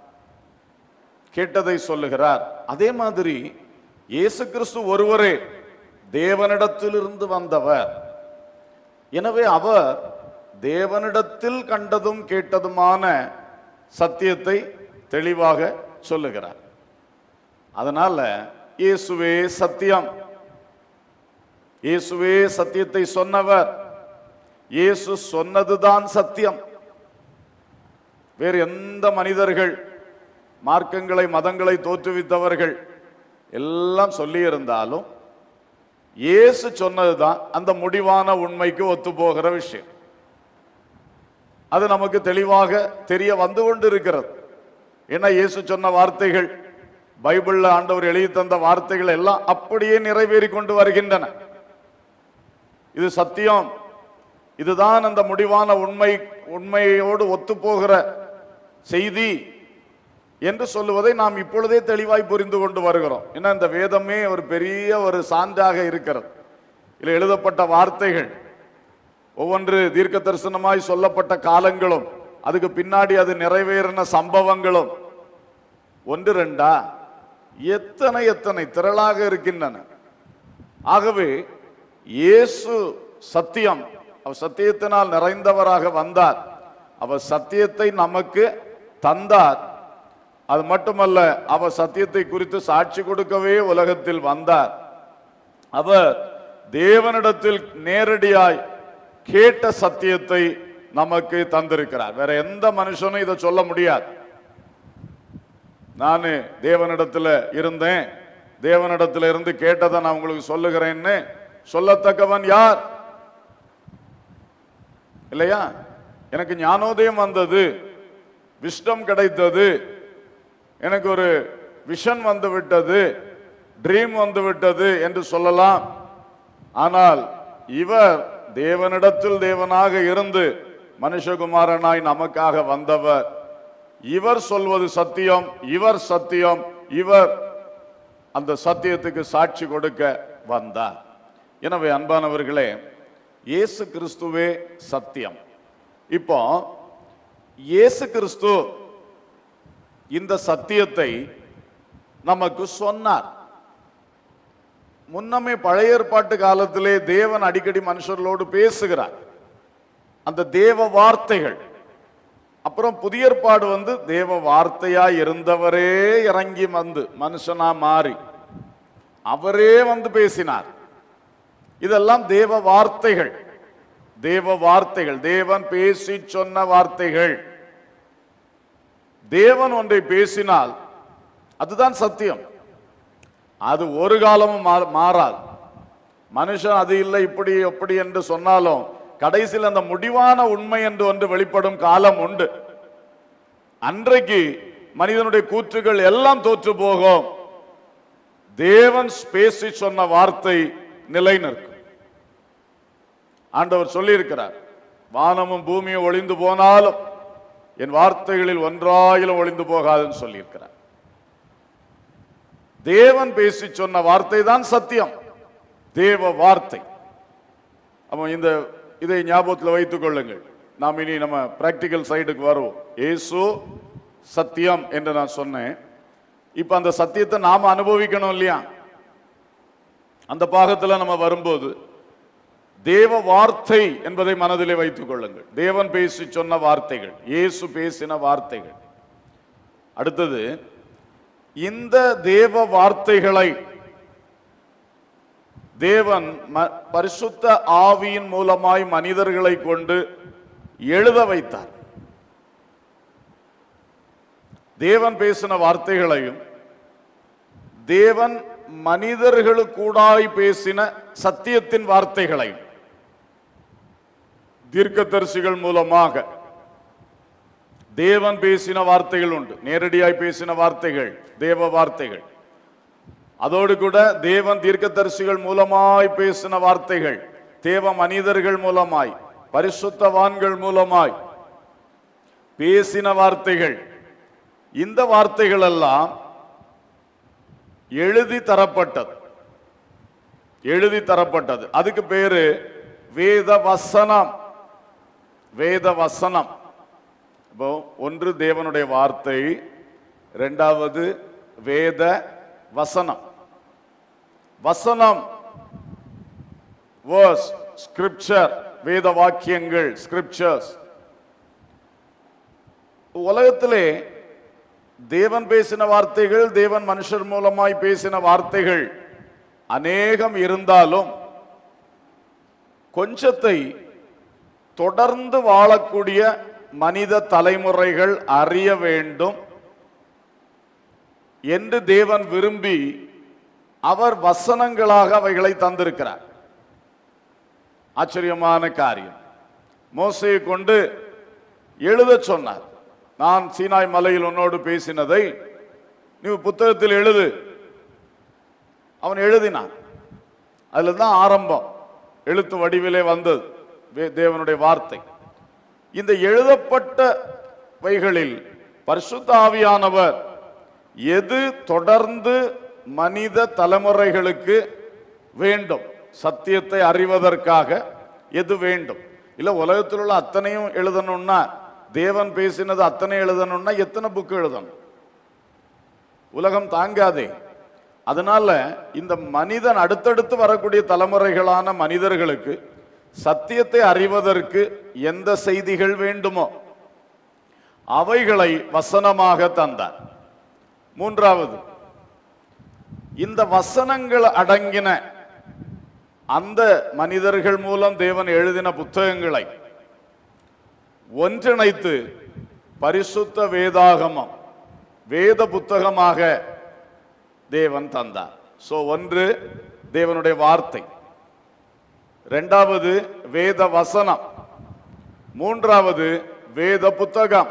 கேட்டதை சொல்லுகிறார் அதே மாதிரி இயேசு கிறிஸ்து ஒருவரே தேவனிடத்திலிருந்து வந்தவர் எனவே அவர் தேவனிடத்தில் கண்டதும் கேட்டதுமான சத்தியத்தை தெளிவாக சொல்லுகிறார் அதனால இயேசுவே சத்தியம் இயேசுவே சத்தியத்தை சொன்னவர் இயேசு சொன்னதுதான் சத்தியம் வேறு எந்த மனிதர்கள் மார்க்கங்களை மதங்களை தோற்றுவித்தவர்கள் எல்லாம் சொல்லியிருந்தாலும் இயேசு சொன்னதுதான் அந்த முடிவான உண்மைக்கு ஒத்து போகிற விஷயம் அது நமக்கு தெளிவாக தெரிய வந்து கொண்டு இருக்கிறது ஏன்னா இயேசு சொன்ன வார்த்தைகள் பைபிள்ல ஆண்டவர் எழுதி தந்த வார்த்தைகள் எல்லாம் அப்படியே நிறைவேறி கொண்டு வருகின்றன இது சத்தியம் இதுதான் அந்த முடிவான உண்மை உண்மையோடு ஒத்துப்போகிற செய்தி என்று சொல்லுவதை நாம் இப்பொழுதே தெளிவாய் புரிந்து கொண்டு வருகிறோம் ஏன்னா இந்த வேதமே ஒரு பெரிய ஒரு சான்றாக இருக்கிறது இதில் எழுதப்பட்ட வார்த்தைகள் ஒவ்வொன்று தீர்க்க தரிசனமாய் சொல்லப்பட்ட காலங்களும் அதுக்கு பின்னாடி அது நிறைவேறின சம்பவங்களும் ஒன்று ரெண்டா எத்தனை எத்தனை திரளாக இருக்கின்றன ஆகவே இயேசு சத்தியம் அவர் சத்தியத்தினால் நிறைந்தவராக வந்தார் அவர் சத்தியத்தை நமக்கு தந்தார் அது மட்டுமல்ல அவர் சத்தியத்தை குறித்து சாட்சி கொடுக்கவே உலகத்தில் வந்தார் அவர் தேவனிடத்தில் நேரடியாய் கேட்ட சத்தியத்தை நமக்கு தந்திருக்கிறார் வேற எந்த மனுஷனும் இதை சொல்ல முடியாது நான் தேவனிடத்துல இருந்தேன் தேவனிடத்துல இருந்து கேட்டதை நான் உங்களுக்கு சொல்லுகிறேன்னு சொல்லத்தக்கவன் யார் இல்லையா எனக்கு ஞானோதயம் வந்தது விஷ்டம் கிடைத்தது எனக்கு ஒரு விஷன் வந்து விட்டது ட்ரீம் வந்து விட்டது என்று சொல்லலாம் ஆனால் இவர் தேவனிடத்தில் தேவனாக இருந்து மனுஷகுமாரனாய் நமக்காக வந்தவர் இவர் சொல்வது சத்தியம் இவர் சத்தியம் இவர் அந்த சத்தியத்துக்கு சாட்சி கொடுக்க வந்தார் எனவே அன்பானவர்களே இயேசு கிறிஸ்துவே சத்தியம் இப்போ இயேசு கிறிஸ்து இந்த சத்தியத்தை நமக்கு சொன்னார் முன்னமே பழைய ஏற்பாட்டு காலத்திலே தேவன் அடிக்கடி மனுஷர்களோடு பேசுகிறார் அந்த தேவ வார்த்தைகள் அப்புறம் புதிய ஏற்பாடு வந்து தேவ வார்த்தையா இருந்தவரே இறங்கி வந்து மனுஷனா மாறி அவரே வந்து பேசினார் இதெல்லாம் தேவ வார்த்தைகள் தேவ வார்த்தைகள் தேவன் பேசி சொன்ன வார்த்தைகள் தேவன் ஒன்றை பேசினால் அதுதான் சத்தியம் அது ஒரு காலமும் மா- மாறாது மனுஷன் அது இல்லை இப்படி எப்படி என்று சொன்னாலும் கடைசியில் அந்த முடிவான உண்மை என்று ஒன்று வெளிப்படும் காலம் உண்டு அன்றைக்கு மனிதனுடைய கூற்றுகள் எல்லாம் தோற்று போகும் தேவன் பேசி சொன்ன வார்த்தை நிலை நிற்கும் ஆண்டவர் சொல்லியிருக்கிறார் வானமும் பூமியும் ஒளிந்து போனாலும் என் வார்த்தைகளில் ஒன்றாயிலும் ஒளிந்து போகாதுன்னு சொல்லியிருக்கிறார் தேவன் பேசி சொன்ன வார்த்தை தான் சத்தியம் தேவ வார்த்தை அப்போ இந்த இதை ஞாபகத்தில் வைத்துக் கொள்ளுங்கள் நாம் இனி நம்ம பிராக்டிக்கல் சைடுக்கு வருவோம் இயேசு சத்தியம் என்று நான் சொன்னேன் இப்ப அந்த சத்தியத்தை நாம அனுபவிக்கணும் இல்லையா அந்த பாகத்துல நம்ம வரும்போது தேவ வார்த்தை என்பதை மனதிலே வைத்துக் கொள்ளுங்கள் தேவன் பேசி சொன்ன வார்த்தைகள் இயேசு பேசின வார்த்தைகள் அடுத்தது இந்த தேவ வார்த்தைகளை தேவன் ம- பரிசுத்த ஆவியின் மூலமாய் மனிதர்களை கொண்டு எழுத வைத்தார் தேவன் பேசின வார்த்தைகளையும் தேவன் மனிதர்களுக்கூடாய் பேசின சத்தியத்தின் வார்த்தைகளையும் தீர்க்கதரிசிகள் மூலமாக தேவன் பேசின வார்த்தைகள் உண்டு நேரடியாய் பேசின வார்த்தைகள் தேவ வார்த்தைகள் அதோடு கூட தேவன் தீர்க்கதரிசிகள் மூலமாய் பேசின வார்த்தைகள் தேவ மனிதர்கள் மூலமாய் பரிசுத்தவான்கள் மூலமாய் பேசின வார்த்தைகள் இந்த வார்த்தைகள் எல்லாம் எழுதி தரப்பட்டது எழுதி தரப்பட்டது அதுக்கு பேரு வேத வசனம் வேத வசனம் இப்போ ஒன்று தேவனுடைய வார்த்தை இரண்டாவது வேத வசனம் வசனம் வேர்ஸ் ஸ்கிரிப்சர் வேத வாக்கியங்கள் ஸ்கிரிப்சர்ஸ் உலகத்திலே தேவன் பேசின வார்த்தைகள் தேவன் மனுஷர் மூலமாய் பேசின வார்த்தைகள் அநேகம் இருந்தாலும் கொஞ்சத்தை தொடர்ந்து வாழக்கூடிய மனித தலைமுறைகள் அறிய வேண்டும் என்று தேவன் விரும்பி அவர் வசனங்களாக அவைகளை தந்திருக்கிறார் ஆச்சரியமான காரியம் மோசையை கொண்டு எழுதச் சொன்னார் நான் சீனாய் மலையில் உன்னோடு பேசினதை நீ புத்தகத்தில் எழுது அவன் எழுதினான் அதுல தான் ஆரம்பம் எழுத்து வடிவிலே வந்தது வே- தேவனுடைய வார்த்தை இந்த எழுதப்பட்டவைகளில் பரிசுத்த ஆவியானவர் எது தொடர்ந்து மனித தலைமுறைகளுக்கு வேண்டும் சத்தியத்தை அறிவதற்காக எது வேண்டும் இல்ல உலகத்தில் உள்ள அத்தனையும் எழுதணும்னா தேவன் பேசினது அத்தனை எழுதணும்னா எத்தனை புக் எழுதணும் உலகம் தாங்காதே அதனால இந்த மனிதன் அடுத்தடுத்து வரக்கூடிய தலைமுறைகளான மனிதர்களுக்கு சத்தியத்தை அறிவதற்கு எந்த செய்திகள் வேண்டுமோ அவைகளை வசனமாக தந்தார் மூன்றாவது இந்த வசனங்கள் அடங்கின அந்த மனிதர்கள் மூலம் தேவன் எழுதின புத்தகங்களை ஒன்றிணைத்து பரிசுத்த வேதாகமம் வேத புத்தகமாக தேவன் தந்தார் சோ ஒன்று தேவனுடைய வார்த்தை இரண்டாவது வேத வசனம் மூன்றாவது வேத புத்தகம்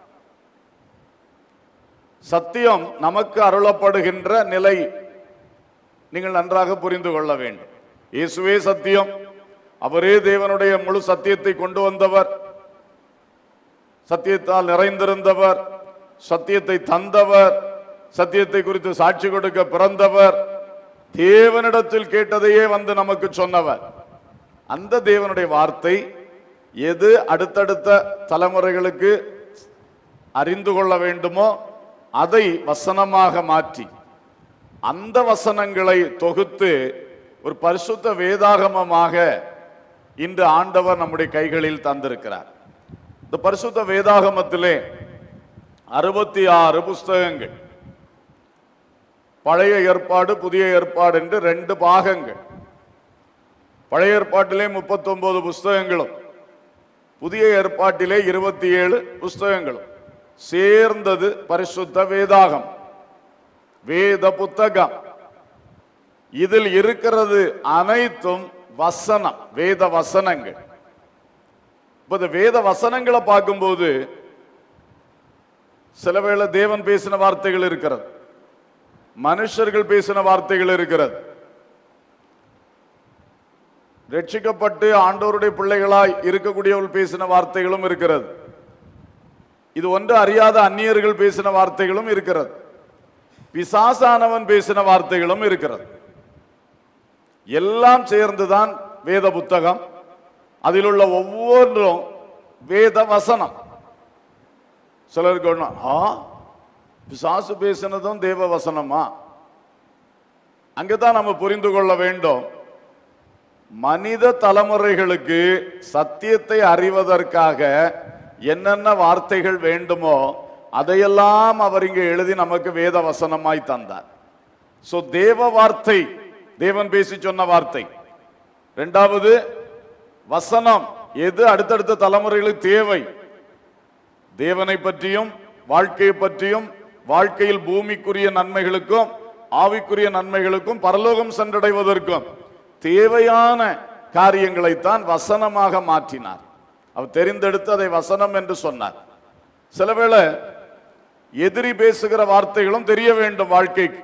சத்தியம் நமக்கு அருளப்படுகின்ற நிலை நீங்கள் நன்றாக புரிந்து கொள்ள வேண்டும் இயேசுவே சத்தியம் அவரே தேவனுடைய முழு சத்தியத்தை கொண்டு வந்தவர் சத்தியத்தால் நிறைந்திருந்தவர் சத்தியத்தை தந்தவர் சத்தியத்தை குறித்து சாட்சி கொடுக்க பிறந்தவர் தேவனிடத்தில் கேட்டதையே வந்து நமக்கு சொன்னவர் அந்த தேவனுடைய வார்த்தை எது அடுத்தடுத்த தலைமுறைகளுக்கு அறிந்து கொள்ள வேண்டுமோ அதை வசனமாக மாற்றி அந்த வசனங்களை தொகுத்து ஒரு பரிசுத்த வேதாகமமாக இன்று ஆண்டவர் நம்முடைய கைகளில் தந்திருக்கிறார் இந்த பரிசுத்த வேதாகமத்திலே அறுபத்தி ஆறு புஸ்தகங்கள் பழைய ஏற்பாடு புதிய ஏற்பாடு என்று ரெண்டு பாகங்கள் பழைய ஏற்பாட்டிலே 39 புஸ்தகங்களும் புதிய ஏற்பாட்டிலே இருபத்தி ஏழு புஸ்தகங்களும் சேர்ந்தது பரிசுத்த வேதாகம் வேத புத்தகம் இதில் இருக்கிறது அனைத்தும் வசனம் வேத வசனங்கள் இப்ப இந்த வேத வசனங்களை பார்க்கும்போது சில வேளை தேவன் பேசின வார்த்தைகள் இருக்கிறது மனுஷர்கள் பேசின வார்த்தைகள் இருக்கிறது ரட்சிக்கப்பட்டு ஆண்டோருடைய பிள்ளைகளாய் இருக்கக்கூடியவர்கள் பேசின வார்த்தைகளும் இருக்கிறது இது ஒன்று அறியாத அந்நியர்கள் பேசின வார்த்தைகளும் இருக்கிறது பிசாசானவன் பேசின வார்த்தைகளும் இருக்கிறது எல்லாம் சேர்ந்துதான் வேத புத்தகம் அதில் உள்ள ஒவ்வொன்றும் வேத வசனம் சிலருக்கு ஒண்ணு, ஆ பிசாசு பேசினதும் தேவ வசனமா அங்கதான் நம்ம புரிந்து கொள்ள வேண்டும் மனித தலைமுறைகளுக்கு சத்தியத்தை அறிவதற்காக என்னென்ன வார்த்தைகள் வேண்டுமோ அதையெல்லாம் அவர் இங்கே எழுதி நமக்கு வேத வசனமாய் தந்தார் சோ தேவ வார்த்தை தேவன் பேசி சொன்ன வார்த்தை இரண்டாவது வசனம் எது அடுத்தடுத்த தலைமுறைகளுக்கு தேவை தேவனை பற்றியும் வாழ்க்கையை பற்றியும் வாழ்க்கையில் பூமிக்குரிய நன்மைகளுக்கும் ஆவிக்குரிய நன்மைகளுக்கும் பரலோகம் சென்றடைவதற்கும் தேவையான காரியங்களைத்தான் வசனமாக மாற்றினார் அவர் தெரிந்தெடுத்து அதை வசனம் என்று சொன்னார் சில வேளை எதிரி பேசுகிற வார்த்தைகளும் தெரிய வேண்டும் வாழ்க்கைக்கு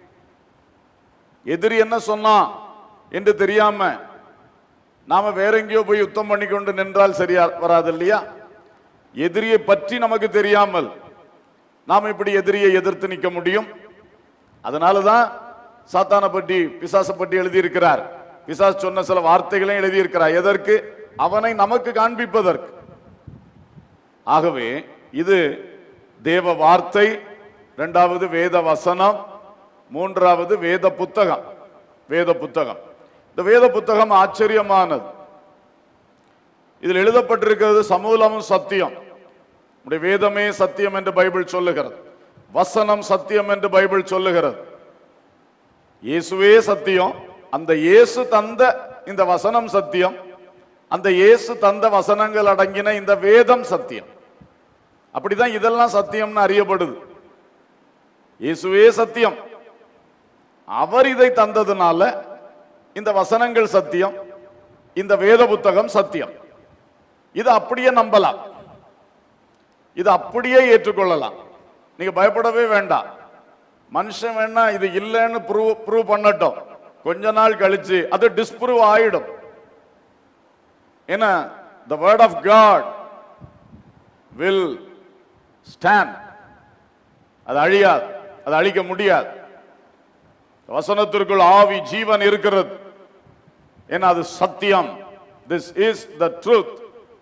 எதிரி என்ன சொன்னான் என்று தெரியாம நாம வேற எங்கேயோ போய் யுத்தம் பண்ணி கொண்டு நின்றால் சரியா வராது இல்லையா எதிரியை பற்றி நமக்கு தெரியாமல் நாம் இப்படி எதிரியை எதிர்த்து நிற்க முடியும் அதனாலதான் சாத்தானை பற்றி பிசாசை பற்றி எழுதியிருக்கிறார் பிசாஸ் சொன்ன சில வார்த்தைகளையும் எழுதியிருக்கிறார் எதற்கு அவனை நமக்கு காண்பிப்பதற்கு ஆகவே இது தேவ வார்த்தை இரண்டாவது வேத வசனம் மூன்றாவது வேத புத்தகம் வேத புத்தகம் இந்த வேத புத்தகம் ஆச்சரியமானது இதில் எழுதப்பட்டிருக்கிறது சமூலமும் சத்தியம் உடைய வேதமே சத்தியம் என்று பைபிள் சொல்லுகிறது வசனம் சத்தியம் என்று பைபிள் சொல்லுகிறது இயேசுவே சத்தியம் அந்த இயேசு தந்த இந்த வசனம் சத்தியம் அந்த இயேசு தந்த வசனங்கள் அடங்கின இந்த வேதம் சத்தியம் அப்படிதான் இதெல்லாம் சத்தியம்னு அறியப்படுது இயேசுவே சத்தியம் அவர் இதை தந்ததுனால இந்த வசனங்கள் சத்தியம் இந்த வேத புத்தகம் சத்தியம் இது அப்படியே நம்பலாம் இது அப்படியே ஏற்றுக்கொள்ளலாம் நீங்க பயப்படவே வேண்டாம் மனுஷன் வேணா இது இல்லைன்னு ப்ரூவ் ப்ரூவ் பண்ணட்டும் கொஞ்ச நாள் கழிச்சு அது டிஸ்ப்ரூவ் ஆயிடும் ஏன்னா the word of God will stand அது அழியாது அது அழிக்க முடியாது வசனத்திற்குள் ஆவி ஜீவன் இருக்கிறது ஏன்னா அது சத்தியம் திஸ் இஸ் த ட்ரூத்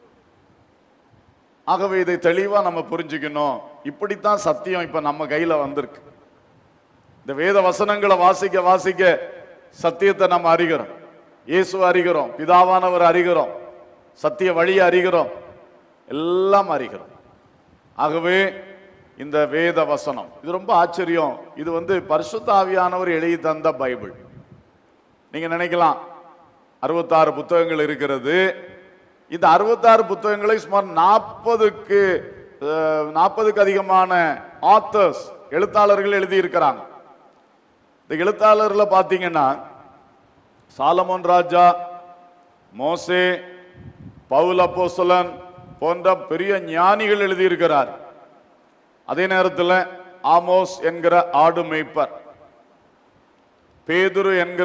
ஆகவே இதை தெளிவா நம்ம புரிஞ்சுக்கணும் இப்படித்தான் சத்தியம் இப்ப நம்ம கையில வந்திருக்கு இந்த வேத வசனங்களை வாசிக்க வாசிக்க சத்தியத்தை நம்ம அறிகிறோம் இயேசு அறிகிறோம் பிதாவானவர் அறிகிறோம் சத்திய வழியை அறிகிறோம் எல்லாம் அறிகிறோம் ஆகவே இந்த வேத வசனம் இது ரொம்ப ஆச்சரியம் இது வந்து பரிசுத்த ஆவியானவர் எழுதி தந்த பைபிள் நீங்க நினைக்கலாம் அறுபத்தாறு புத்தகங்கள் இருக்கிறது இந்த அறுபத்தாறு புத்தகங்களை சுமார் நாற்பதுக்கு நாற்பதுக்கு அதிகமான ஆத்தர்ஸ் எழுத்தாளர்கள் எழுதியிருக்கிறாங்க இந்த எழுத்தாளர்ல பாத்தீங்கன்னா சாலமோன் ராஜா மோசே பவுல் அப்போஸ்தலன் போன்ற பெரிய ஞானிகள் எழுதியிருக்கிறார் அதே நேரத்தில் ஆமோஸ் என்கிற ஆடு மேய்ப்பர் பேதுரு என்கிற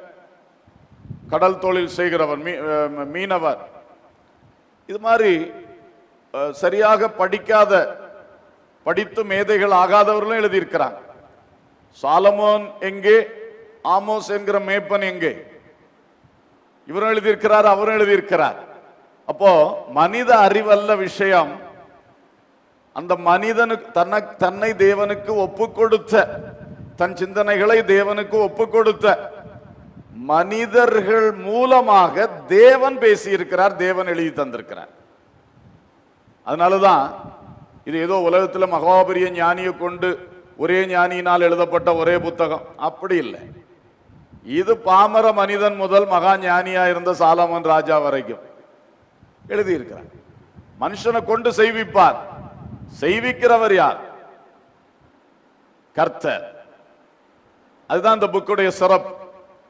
கடல் தொழில் செய்கிறவர் மீ- அஹ் மீனவர் இது மாதிரி அஹ், சரியாக படிக்காத படித்து மேதைகள் ஆகாதவர்களும் எழுதியிருக்கிறாங்க சாலமோன் எங்கே ஆமோஸ் என்கிற மேய்ப்பன் எங்கே இவரும் எழுதியிருக்கிறார் அவரும் எழுதியிருக்கிறார் அப்போ மனித அறிவல்ல விஷயம் அந்த மனிதனுக்கு தன்னை தன்னை தேவனுக்கு ஒப்பு கொடுத்த தன் சிந்தனைகளை தேவனுக்கு ஒப்பு கொடுத்த மனிதர்கள் மூலமாக தேவன் பேசியிருக்கிறார் தேவன் எழுதி தந்திருக்கிறார் அதனாலதான் இது ஏதோ உலகத்துல மகாபெரிய ஞானியை கொண்டு ஒரே ஞானியினால் எழுதப்பட்ட ஒரே புத்தகம் அப்படி இல்லை இது பாமர மனிதன் முதல் மகா ஞானியா இருந்த சாலமன் ராஜா வரைக்கும் எழுதியிருக்கிறார் மனுஷனை கொண்டு செய்விப்பார் செய்விக்கிறவர் யார் கர்த்தர் அதுதான் இந்த புக்குடைய சிறப்பு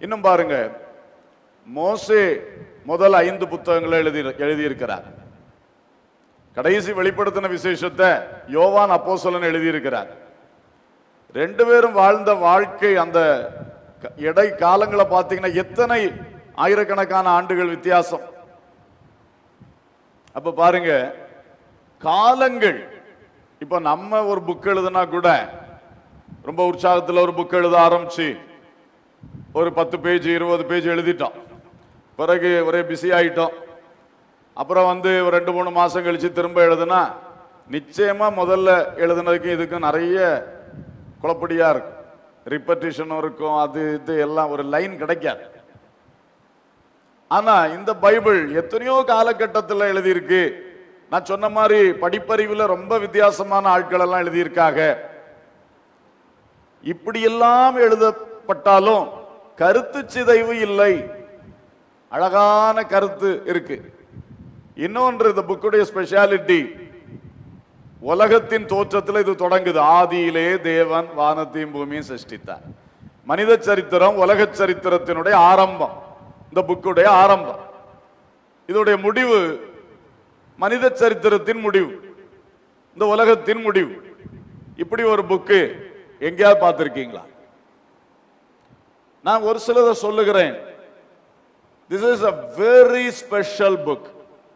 இன்னும் பாருங்க மோசே முதல் ஐந்து புத்தகங்களை எழுதி எழுதியிருக்கிறார் கடைசி வெளிப்படுத்தின விசேஷத்தை யோவான் அப்போஸ்தலன் எழுதியிருக்கிறார் ரெண்டு பேரும் வாழ்ந்த வாழ்க்கை அந்த க- இடை காலங்களை பார்த்தீங்கன்னா எத்தனை ஆயிரக்கணக்கான ஆண்டுகள் வித்தியாசம் அப்ப பாருங்க காலங்கள் இப்ப நம்ம ஒரு புக் எழுதுனா கூட ரொம்ப உற்சாகத்துல ஒரு புக் எழுத ஆரம்பிச்சு ஒரு பத்து பேஜ் இருபது பேஜ் எழுதிட்டோம் பிறகு ஒரே பிஸி ஆயிட்டோம் அப்புறம் வந்து ஒரு ரெண்டு மூணு மாசம் கழிச்சு திரும்ப எழுதுனா நிச்சயமா முதல்ல எழுதுனதுக்கும் இதுக்கும் நிறைய குழப்படியா இருக்கும் ரிப்பட்டிஷனும் இருக்கும் அது இது எல்லாம் ஒரு லைன் கிடைக்காது ஆனா இந்த பைபிள் எத்தனையோ காலகட்டத்தில் எழுதியிருக்கு நான் சொன்ன மாதிரி படிப்பறிவுல ரொம்ப வித்தியாசமான ஆட்கள் எல்லாம் எழுதியிருக்காங்க இப்படியெல்லாம் எழுதப்பட்டாலும் கருத்து சிதைவு இல்லை அழகான கருத்து இருக்கு இன்னொன்று இந்த புக்குடைய ஸ்பெஷாலிட்டி உலகத்தின் தோற்றத்தில் இது தொடங்குது ஆதியிலே தேவன் வானத்தையும் பூமியும் சிருஷ்டித்தார் மனித சரித்திரம் உலக சரித்திரத்தினுடைய ஆரம்பம் இந்த புக்குடைய ஆரம்பம் இதோடைய முடிவு மனித சரித்திரத்தின் முடிவு இந்த உலகத்தின் முடிவு இப்படி ஒரு புக்கு எங்கேயாவது பார்த்திருக்கீங்களா நான் ஒரு சிலதை சொல்லுகிறேன் this is a very special book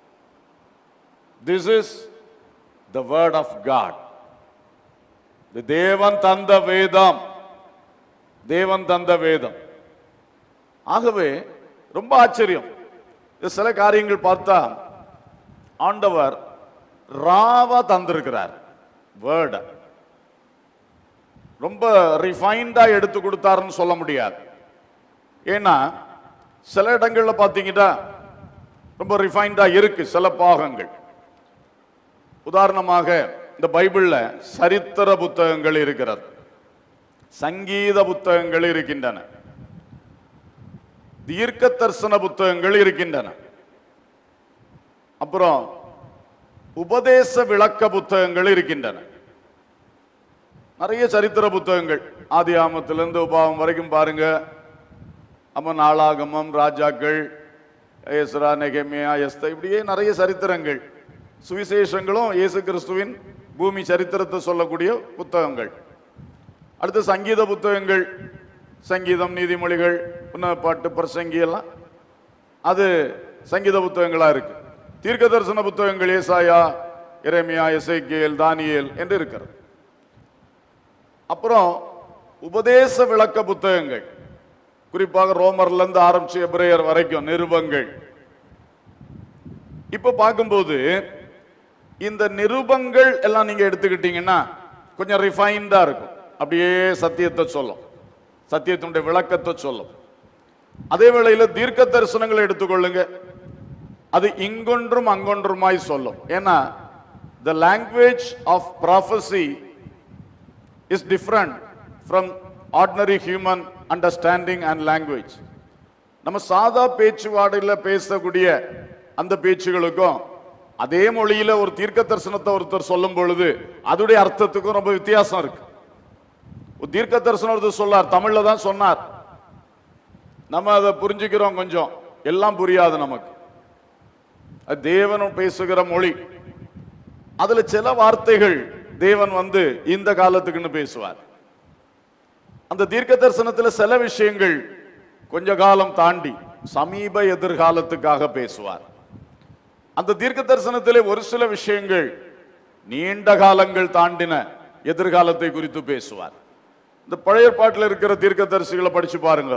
this is the word of God தேவன் தந்த வேதம் தேவன் தந்த வேதம் ஆகவே ரொம்ப ஆச்சரியம் இது சில காரியங்கள் பார்த்தா ஆண்டவர் ராவா தந்திருக்கிறார் வேர்ட ரொம்ப ரிஃபைண்டா எடுத்து கொடுத்தாருன்னு சொல்ல முடியாது ஏன்னா சில இடங்கள்ல பாத்தீங்கன்னா ரொம்ப ரிஃபைண்டா இருக்கு சில பாகங்கள் உதாரணமாக இந்த பைபிள்ல சரித்திர புத்தகங்கள் இருக்கிறது சங்கீத புத்தகங்கள் இருக்கின்றன தீர்க்க தரிசன புத்தகங்கள் இருக்கின்றன அப்புறம் உபதேச விளக்க புத்தகங்கள் இருக்கின்றன நிறைய சரித்திர புத்தகங்கள் ஆதி ஆமத்திலிருந்து உபாவம் வரைக்கும் பாருங்க அம்ம நாளாகமம் ராஜாக்கள் ஏசுரா நெகமியா எஸ்தா இப்படியே நிறைய சரித்திரங்கள் சுவிசேஷங்களும் இயேசு கிறிஸ்துவின் பூமி சரித்திரத்தை சொல்லக்கூடிய புத்தகங்கள் அடுத்து சங்கீத புத்தகங்கள் சங்கீதம் நீதிமொழிகள் புன்ன பாட்டு பிரசங்கி எல்லாம் அது சங்கீத புத்தகங்களா இருக்கு தீர்க்க தரிசன புத்தகங்கள் ஏசாயா எரேமியா எசேக்கியேல் தானியேல் என்று இருக்கிறது அப்புறம் உபதேச விளக்க புத்தகங்கள் குறிப்பாக ரோமர்ல இருந்து ஆரம்பிச்சு எபிரேயர் வரைக்கும் நிருபங்கள் இப்ப பார்க்கும்போது இந்த நிருபங்கள் எல்லாம் நீங்க எடுத்துக்கிட்டீங்கன்னா கொஞ்சம் ரிஃபைன்டா இருக்கும் அப்படியே சத்தியத்தை சொல்லும் சத்தியத்தினுடைய விளக்கத்தை சொல்லும் அதே வேளையில தீர்க்க தரிசனங்களை எடுத்துக்கொள்ளுங்க அது இங்கொன்றும் அங்கொன்றுமாய் சொல்லும் ஏன்னா the language of prophecy is different from ordinary human understanding and language நம்ம சாதா பேச்சுவாடையில் பேசக்கூடிய அந்த பேச்சுகளுக்கும் அதே மொழியில ஒரு தீர்க்க தரிசனத்தை ஒருத்தர் சொல்லும் பொழுது அதுடைய அர்த்தத்துக்கும் ரொம்ப வித்தியாசம் இருக்கு ஒரு தீர்க்க தரிசனம் ஒருத்தர் சொல்லார் தமிழ்ல தான் சொன்னார் நம்ம அதை புரிஞ்சுக்கிறோம் கொஞ்சம் எல்லாம் புரியாது நமக்கு அது தேவனும் பேசுகிற மொழி அதுல சில வார்த்தைகள் தேவன் வந்து இந்த காலத்துக்குன்னு பேசுவார் அந்த தீர்க்க தரிசனத்துல சில விஷயங்கள் கொஞ்ச காலம் தாண்டி சமீப எதிர்காலத்துக்காக பேசுவார் அந்த தீர்க்க தரிசனத்திலே ஒரு சில விஷயங்கள் நீண்ட காலங்கள் தாண்டின எதிர்காலத்தை குறித்து பேசுவார் இந்த பழைய பாட்டில் இருக்கிற தீர்க்க தரிசிகளை படிச்சு பாருங்க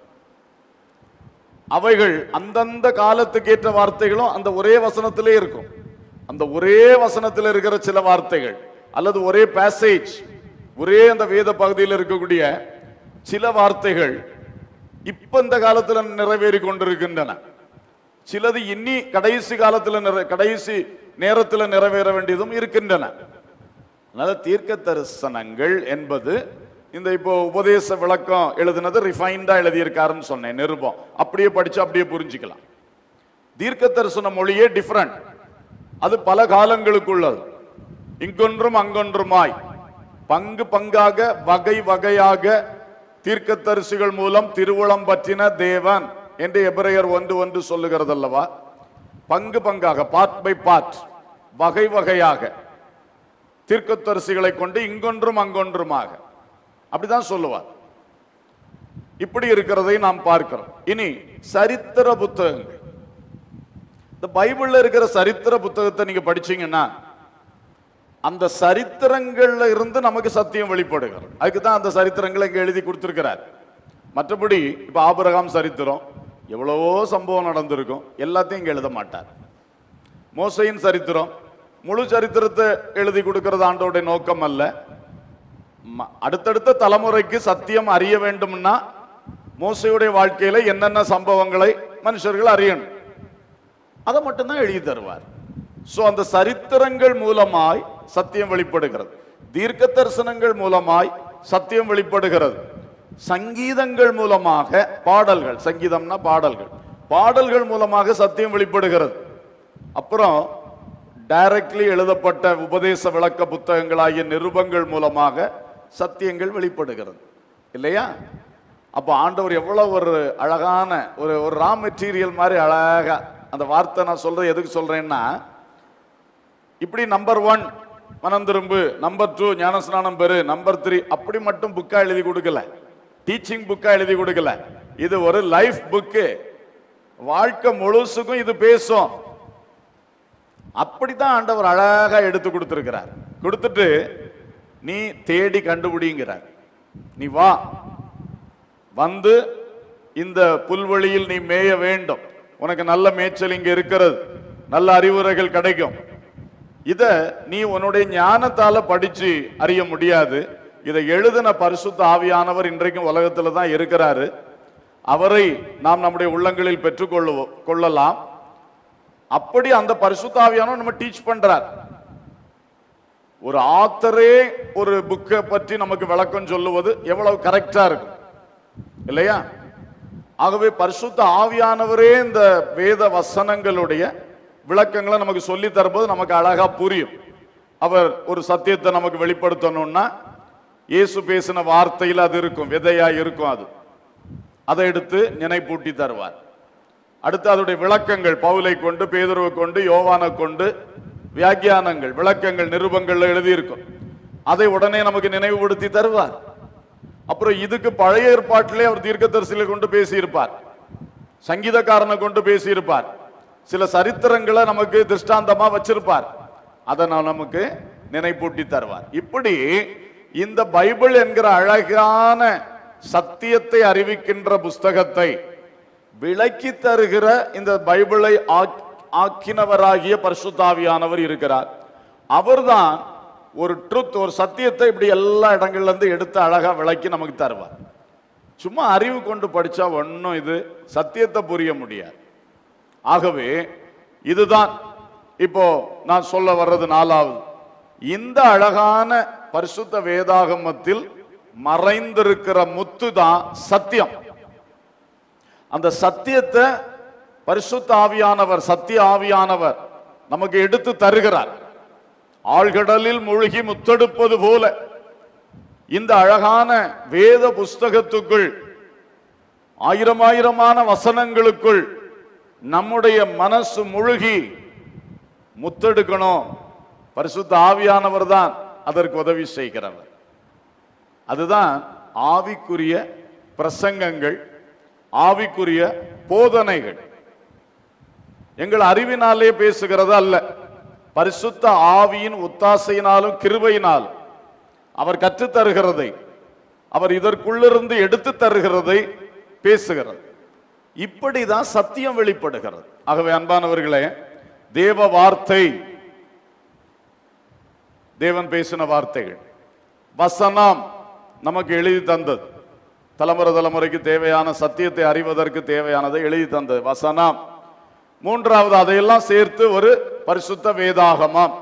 அவைகள் அந்தந்த காலத்துக்கு ஏற்ற வார்த்தைகளும் அந்த ஒரே வசனத்திலே இருக்கும் அந்த ஒரே வசனத்தில் இருக்கிற சில வார்த்தைகள் அல்லது ஒரே பேசேஜ் ஒரே அந்த வேத பகுதியில் இருக்கக்கூடிய சில வார்த்தைகள் இப்ப இந்த காலத்துல நிறைவேறி கொண்டிருக்கின்றன சிலது இன்னி கடைசி காலத்துல நிறை- கடைசி நேரத்தில் நிறைவேற வேண்டியதும் இருக்கின்றன அதனால தீர்க்க தரிசனங்கள் என்பது இந்த இப்போ உபதேச விளக்கம் எழுதுனது ரிஃபைண்டா எழுதியிருக்காருன்னு சொன்னேன் நிருபம் அப்படியே படிச்சு அப்படியே புரிஞ்சுக்கலாம் தீர்க்க தரிசன மொழியே டிஃபரண்ட் அது பல காலங்களுக்குள்ளது இங்கொன்றும் அங்கொன்றுமாய் பங்கு பங்காக வகை வகையாக தீர்க்கதரிசிகள் மூலம் திருவுளம் பற்றின தேவன் என்று எபிரேயர் ஒன்று ஒன்று சொல்லுகிறது அல்லவா பங்கு பங்காக பார்ட் பை பார்ட் வகை வகையாக தீர்க்கதரிசிகளை கொண்டு இங்கொன்றும் அங்கொன்றுமாக அப்படிதான் சொல்லுவார் இப்படி இருக்கிறதை நாம் பார்க்கிறோம் இனி சரித்திர புத்தகங்கள் இந்த பைபிள்ல இருக்கிற சரித்திர புத்தகத்தை நீங்க படிச்சீங்கன்னா அந்த சரித்திரங்கள்ல இருந்து நமக்கு சத்தியம் வெளிப்படுகிறது அதுக்கு தான் அந்த சரித்திரங்களை இங்க எழுதி கொடுத்திருக்கிறார் மற்றபடி இப்ப ஆபிரகாம் சரித்திரம் எவ்வளவோ சம்பவம் நடந்திருக்கும் எல்லாத்தையும் இங்க எழுத மாட்டார் மோசையின் சரித்திரம் முழு சரித்திரத்தை எழுதி கொடுக்கிறது ஆண்டோடைய நோக்கம் அல்ல ம- அடுத்தடுத்த தலைமுறைக்கு சத்தியம் அறிய வேண்டும்னா மோசையுடைய வாழ்க்கையில என்னென்ன சம்பவங்களை மனுஷர்கள் அறியணும் அதை மட்டும்தான் எழுதி தருவார் சோ அந்த சரித்திரங்கள் மூலமாய் சத்தியம் வெளிப்படுகிறது தீர்க்க தரிசனங்கள் மூலமாய் சத்தியம் வெளிப்படுகிறது சங்கீதங்கள் மூலமாக பாடல்கள் சங்கீதம்னா பாடல்கள் பாடல்கள் மூலமாக சத்தியம் வெளிப்படுகிறது அப்புறம் டைரக்ட்லி எழுதப்பட்ட உபதேச விளக்க புத்தகங்களாகிய நிருபங்கள் மூலமாக சத்தியங்கள் வெளிப்படுகிறது இல்லையா அப்போ ஆண்டவர் எவ்வளவு ஒரு அழகான ஒரு ஒரு ரா மெட்டீரியல் மாதிரி அழகா அந்த வார்த்தை நான் சொல்றது எதுக்கு சொல்றேன்னா இப்படி நம்பர் ஒன் மனம் திரும்பு நம்பர் டூ ஞானஸ்நானம் பெரு நம்பர் த்ரீ அப்படி மட்டும் புக்கா எழுதி கொடுக்கல டீச்சிங் புக்கா எழுதி கொடுக்கல இது ஒரு லைஃப் புக்கு வாழ்க்கை முழுசுக்கும் இது பேசும் அப்படித்தான் ஆண்டவர் அழகா எடுத்து கொடுத்திருக்கிறார் கொடுத்துட்டு நீ தேடி கண்டுபிடிங்கிறார் நீ வா வந்து இந்த புல்வெளியில் நீ மேய வேண்டும் உனக்கு நல்ல மேய்ச்சல் இங்க இருக்கிறது நல்ல அறிவுரைகள் கிடைக்கும் இத நீ உன்னுடைய ஞானத்தால படிச்சு அறிய முடியாது இதை எழுதின பரிசுத்த ஆவியானவர் இன்றைக்கும் உலகத்துல தான் இருக்கிறாரு அவரை நாம் நம்முடைய உள்ளங்களில் பெற்றுக்கொள்ளுவோம் கொள்ளலாம் அப்படி அந்த பரிசுத்த ஆவியானவர் நம்ம டீச் பண்றார் ஒரு ஆத்தரே ஒரு புக்கை பற்றி நமக்கு விளக்கம் சொல்லுவது எவ்வளவு கரெக்டா இருக்கும் இல்லையா ஆகவே பரிசுத்த ஆவியானவரே இந்த வேத வசனங்களுடைய விளக்கங்களை நமக்கு சொல்லி தரும்போது நமக்கு அழகா புரியும் அவர் ஒரு சத்தியத்தை நமக்கு வெளிப்படுத்தணும்னா இயேசு பேசின வார்த்தையில் அது இருக்கும் விதையா இருக்கும் அது அதை எடுத்து நினைப்பூட்டி தருவார் அடுத்து அதோடைய விளக்கங்கள் பவுலை கொண்டு பேதுருவை கொண்டு யோவானை கொண்டு வியாக்கியானங்கள் விளக்கங்கள் நிருபங்கள்ல எழுதியிருக்கும் அதை உடனே நமக்கு நினைவுபடுத்தி தருவார் அப்புறம் இதுக்கு பழைய ஏற்பாட்டிலே அவர் தீர்க்கதரிசிகளை கொண்டு பேசியிருப்பார் சங்கீதக்காரனை கொண்டு பேசியிருப்பார் சில சரித்திரங்களை நமக்கு திருஷ்டாந்தமா வச்சிருப்பார் அதை நான் நமக்கு நினைப்பூட்டி தருவார் இப்படி இந்த பைபிள் என்கிற அழகான சத்தியத்தை அறிவிக்கின்ற புஸ்தகத்தை விளக்கி தருகிற இந்த பைபிளை ஆக்- ஆக்கினவராகிய பரிசுத்தாவியானவர் இருக்கிறார் அவர்தான் ஒரு ட்ருத் ஒரு சத்தியத்தை இப்படி எல்லா இடங்கள்ல இருந்து எடுத்து அழகா விளக்கி நமக்கு தருவார் சும்மா அறிவு கொண்டு படிச்சா ஒன்றும் இது சத்தியத்தை புரிய முடியாது ஆகவே இதுதான் இப்போ நான் சொல்ல வர்றது நாலாவது இந்த அழகான பரிசுத்த வேதாகமத்தில் மறைந்திருக்கிற முத்து தான் சத்தியம் அந்த சத்தியத்தை பரிசுத்த ஆவியானவர் சத்திய ஆவியானவர் நமக்கு எடுத்து தருகிறார் ஆழ்கடலில் மூழ்கி முத்தெடுப்பது போல இந்த அழகான வேத புஸ்தகத்துக்குள் ஆயிரம் ஆயிரமான வசனங்களுக்குள் நம்முடைய மனசு முழுகி முத்தெடுக்கணும் பரிசுத்த ஆவியானவர் தான் அதற்கு உதவி செய்கிறவர் அதுதான் ஆவிக்குரிய பிரசங்கங்கள் ஆவிக்குரிய போதனைகள் எங்கள் அறிவினாலே பேசுகிறது அல்ல பரிசுத்த ஆவியின் ஒத்தாசையினாலும் கிருபையினாலும் அவர் கற்றுத் தருகிறதை அவர் இதற்குள்ளிருந்து எடுத்து தருகிறதை பேசுகிறது இப்படிதான் சத்தியம் வெளிப்படுகிறது ஆகவே அன்பானவர்களே தேவ வார்த்தை தேவன் பேசின வார்த்தைகள் வசனம் நமக்கு எழுதி தந்தது தலைமுறை தலைமுறைக்கு தேவையான சத்தியத்தை அறிவதற்கு தேவையானதை எழுதி தந்தது வசனம் மூன்றாவது அதையெல்லாம் சேர்த்து ஒரு பரிசுத்த வேதாகமம்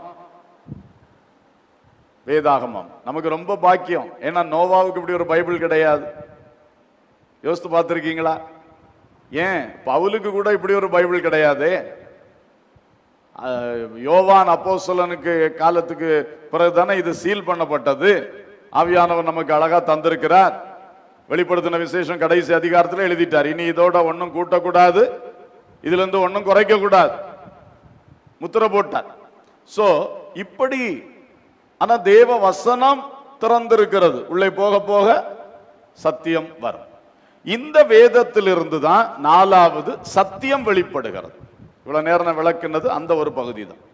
வேதாகமம் நமக்கு ரொம்ப பாக்கியம் ஏன்னா நோவாவுக்கு இப்படி ஒரு பைபிள் கிடையாது யோசித்து பார்த்துருக்கீங்களா ஏன் பவுலுக்கு கூட இப்படி ஒரு பைபிள் கிடையாதே அஹ், யோவான் அப்போஸ்தலனுக்கு காலத்துக்கு பிறகுதானே இது சீல் பண்ணப்பட்டது ஆவியானவர் நமக்கு அழகா தந்திருக்கிறார் வெளிப்படுத்தின விசேஷம் கடைசி அதிகாரத்தில் எழுதிட்டார் இனி இதோட ஒன்றும் கூட்டக்கூடாது இதுல இருந்து ஒன்றும் குறைக்க கூடாது முத்திர போட்டார் சோ இப்படி ஆனா தேவ வசனம் திறந்திருக்கிறது உள்ளே போக போக சத்தியம் வரும் இந்த வேதத்திலிருந்து தான் நாலாவது சத்தியம் வெளிப்படுகிறது இவ்வளவு நேரம் நான் விளக்குனது அந்த ஒரு பகுதி தான்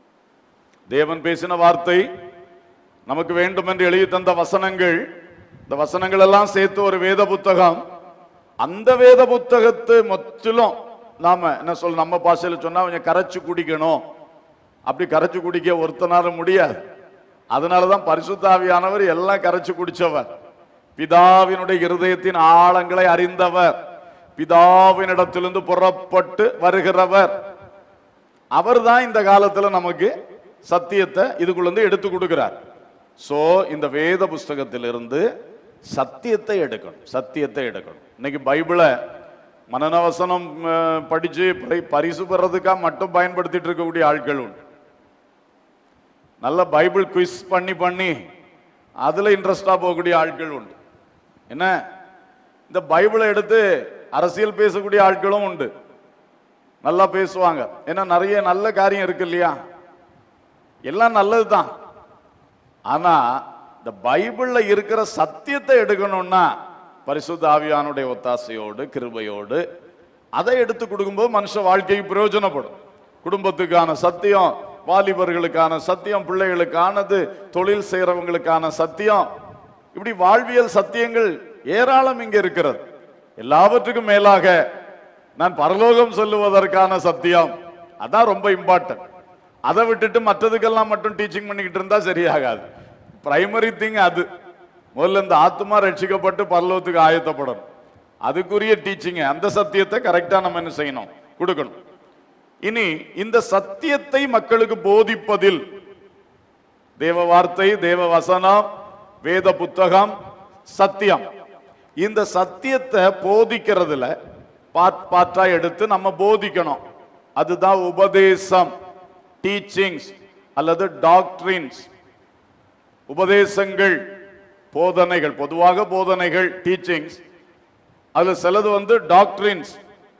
தேவன் பேசின வார்த்தை நமக்கு வேண்டும் என்று எழுதி தந்த வசனங்கள் இந்த வசனங்கள் எல்லாம் சேர்த்து ஒரு வேத புத்தகம் அந்த வேத புத்தகத்தை மொத்திலும் நாம என்ன சொல்ல நம்ம பாஷையில சொன்னா கொஞ்சம் கரைச்சு குடிக்கணும் அப்படி கரைச்சு குடிக்க ஒருத்தனால முடியாது அதனாலதான் பரிசுத்தாவியானவர் எல்லாம் கரைச்சு குடிச்சவர் பிதாவினுடைய இருதயத்தின் ஆழங்களை அறிந்தவர் பிதாவினிடத்திலிருந்து புறப்பட்டு வருகிறவர் அவர்தான் இந்த காலத்துல நமக்கு சத்தியத்தை இதுக்குள்ள இருந்து எடுத்து கொடுக்கிறார் சோ இந்த வேத புஸ்தகத்திலிருந்து சத்தியத்தை எடுக்கணும் சத்தியத்தை எடுக்கணும் இன்னைக்கு பைபிளை மனநவசனம் அஹ், படிச்சு பரி- பரிசு பெறதுக்காக மட்டும் பயன்படுத்திட்டு இருக்கக்கூடிய ஆட்கள் உண்டு நல்ல பைபிள் குவிஸ் பண்ணி பண்ணி அதுல இன்ட்ரெஸ்டா போகக்கூடிய ஆட்கள் உண்டு என்ன இந்த பைபிளை எடுத்து அரசியல் பேசக்கூடிய ஆட்களும் உண்டு நல்லா பேசுவாங்க ஏன்னா நிறைய நல்ல காரியம் இருக்கு இல்லையா எல்லாம் நல்லதுதான் ஆனா இந்த பைபிள்ல இருக்கிற சத்தியத்தை எடுக்கணும்னா பரிசுத்த ஆவியானுடைய ஒத்தாசையோடு கிருபையோடு அதை எடுத்து கொடுக்கும்போது மனுஷ வாழ்க்கைக்கு பிரயோஜனப்படும் குடும்பத்துக்கான சத்தியம் வாலிபர்களுக்கான சத்தியம் பிள்ளைகளுக்கானது தொழில் செய்யறவங்களுக்கான சத்தியம் இப்படி வாழ்வியல் சத்தியங்கள் ஏராளம் இங்க இருக்கிறது எல்லாவற்றுக்கும் மேலாக நான் பரலோகம் சொல்லுவதற்கான சத்தியம் அதான் ரொம்ப இம்பார்ட்டன்ட் அதை விட்டுட்டு மற்றதுக்கெல்லாம் மட்டும் டீச்சிங் பண்ணிக்கிட்டு இருந்தா சரியாகாது பிரைமரி திங் அது முதல்ல இந்த ஆத்மா ரட்சிக்கப்பட்டு பரலோகத்துக்கு ஆயத்தப்படணும் அதுக்குரிய டீச்சிங் அந்த சத்தியத்தை கரெக்டா நம்ம என்ன செய்யணும் கொடுக்கணும் இனி இந்த சத்தியத்தை மக்களுக்கு போதிப்பதில் தேவ வார்த்தை தேவ வசனம் வேத புத்தகம் சத்தியம் இந்த சத்தியத்தை போதிக்கிறதுல பாட் பாட்டா எடுத்து நம்ம போதிக்கணும் அதுதான் உபதேசம் டீச்சிங்ஸ் அல்லது டாக்ட்ரின்ஸ் உபதேசங்கள் போதனைகள் பொதுவாக போதனைகள் டீச்சிங்ஸ் அதுல சிலது வந்து டாக்ட்ரின்ஸ்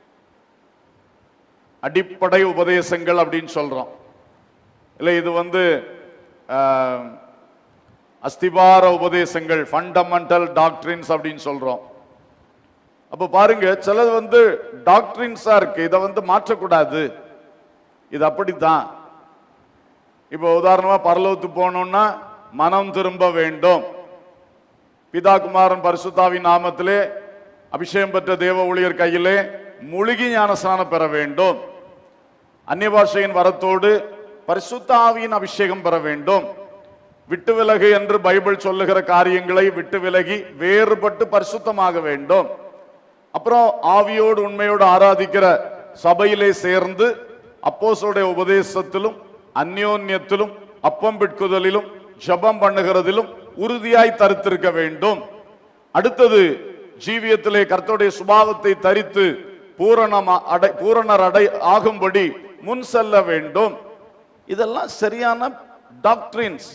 அடிப்படை உபதேசங்கள் அப்படின்னு சொல்றோம் இல்லை இது வந்து ஆஹ், அஸ்திபார உபதேசங்கள் ஃபண்டமெண்டல் டாக்ட்ரின்ஸ் அப்படின்னு சொல்றோம் அப்ப பாருங்க சிலது வந்து டாக்ட்ரின்ஸா இருக்கு இதை வந்து மாற்றக்கூடாது இது அப்படித்தான் இப்போ உதாரணமா பரலோகத்துக்கு போகணும்னா மனம் திரும்ப வேண்டும் பிதா குமாரன் பரிசுத்தாவின் நாமத்திலே அபிஷேகம் பெற்ற தேவ ஊழியர் கையிலே முழுகி ஞானஸ்நானம் பெற வேண்டும் அந்நிய பாஷையின் வரத்தோடு பரிசுத்த ஆவியின் அபிஷேகம் பெற வேண்டும் விட்டு விலகு என்று பைபிள் சொல்லுகிற காரியங்களை விட்டு விலகி வேறுபட்டு பரிசுத்தமாக வேண்டும் அப்புறம் ஆவியோடு உண்மையோடு ஆராதிக்கிற சபையிலே சேர்ந்து அப்போஸ்தலருடைய உபதேசத்திலும் அந்யோன்யத்திலும் அப்பம் பிட்குதலிலும் ஜெபம் பண்ணுகிறதிலும் உறுதியாய் தரித்திருக்க வேண்டும் அடுத்தது ஜீவியத்திலே கர்த்தருடைய சுபாவத்தை தரித்து பூரணமா அடை பூரணர் அடை ஆகும்படி முன் செல்ல வேண்டும் இதெல்லாம் சரியான டாக்ட்ரின்ஸ்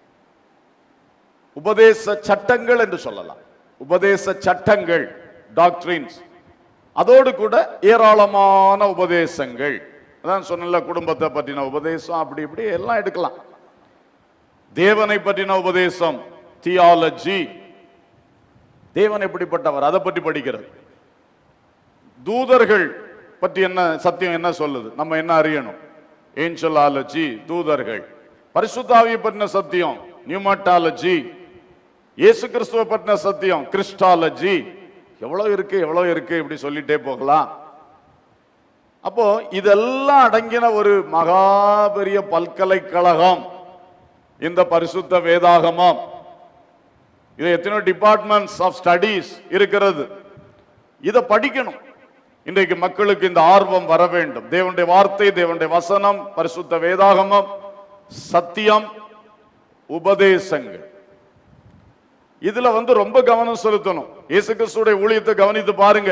உபதேச சட்டங்கள் என்று சொல்லலாம் உபதேச சட்டங்கள் டாக்ட்ரின்ஸ் அதோடு கூட ஏராளமான உபதேசங்கள் அதான் சொன்னல குடும்பத்தை பற்றின உபதேசம் அப்படி இப்படி எல்லாம் எடுக்கலாம் தேவனை பற்றின உபதேசம் தியாலஜி தேவன் எப்படிப்பட்டவர் அதை பற்றி படிக்கிறது தூதர்கள் பற்றி என்ன சத்தியம் என்ன சொல்லுது நம்ம என்ன அறியணும் ஏஞ்சலாலஜி தூதர்கள் பரிசுத்தாவியை பற்றின சத்தியம் நியூமட்டாலஜி இயேசு கிறிஸ்துவ பற்றின சத்தியம் கிறிஸ்டாலஜி எவ்வளவு இருக்கு எவ்வளவு இருக்கு இப்படி சொல்லிட்டே போகலாம் அப்போ இதெல்லாம் அடங்கின ஒரு மகாபெரிய பல்கலைக்கழகம் இந்த பரிசுத்த வேதாகமம் இது எத்தனையோ டிபார்ட்மெண்ட்ஸ் ஆஃப் ஸ்டடீஸ் இருக்கிறது இதை படிக்கணும் இன்றைக்கு மக்களுக்கு இந்த ஆர்வம் வர வேண்டும் தேவனுடைய வார்த்தை தேவனுடைய வசனம் பரிசுத்த வேதாகமம் சத்தியம் உபதேசங்கள் இதுல வந்து ரொம்ப கவனம் செலுத்தணும் இயேசு கிறிஸ்துடைய ஊழியத்தை கவனித்து பாருங்க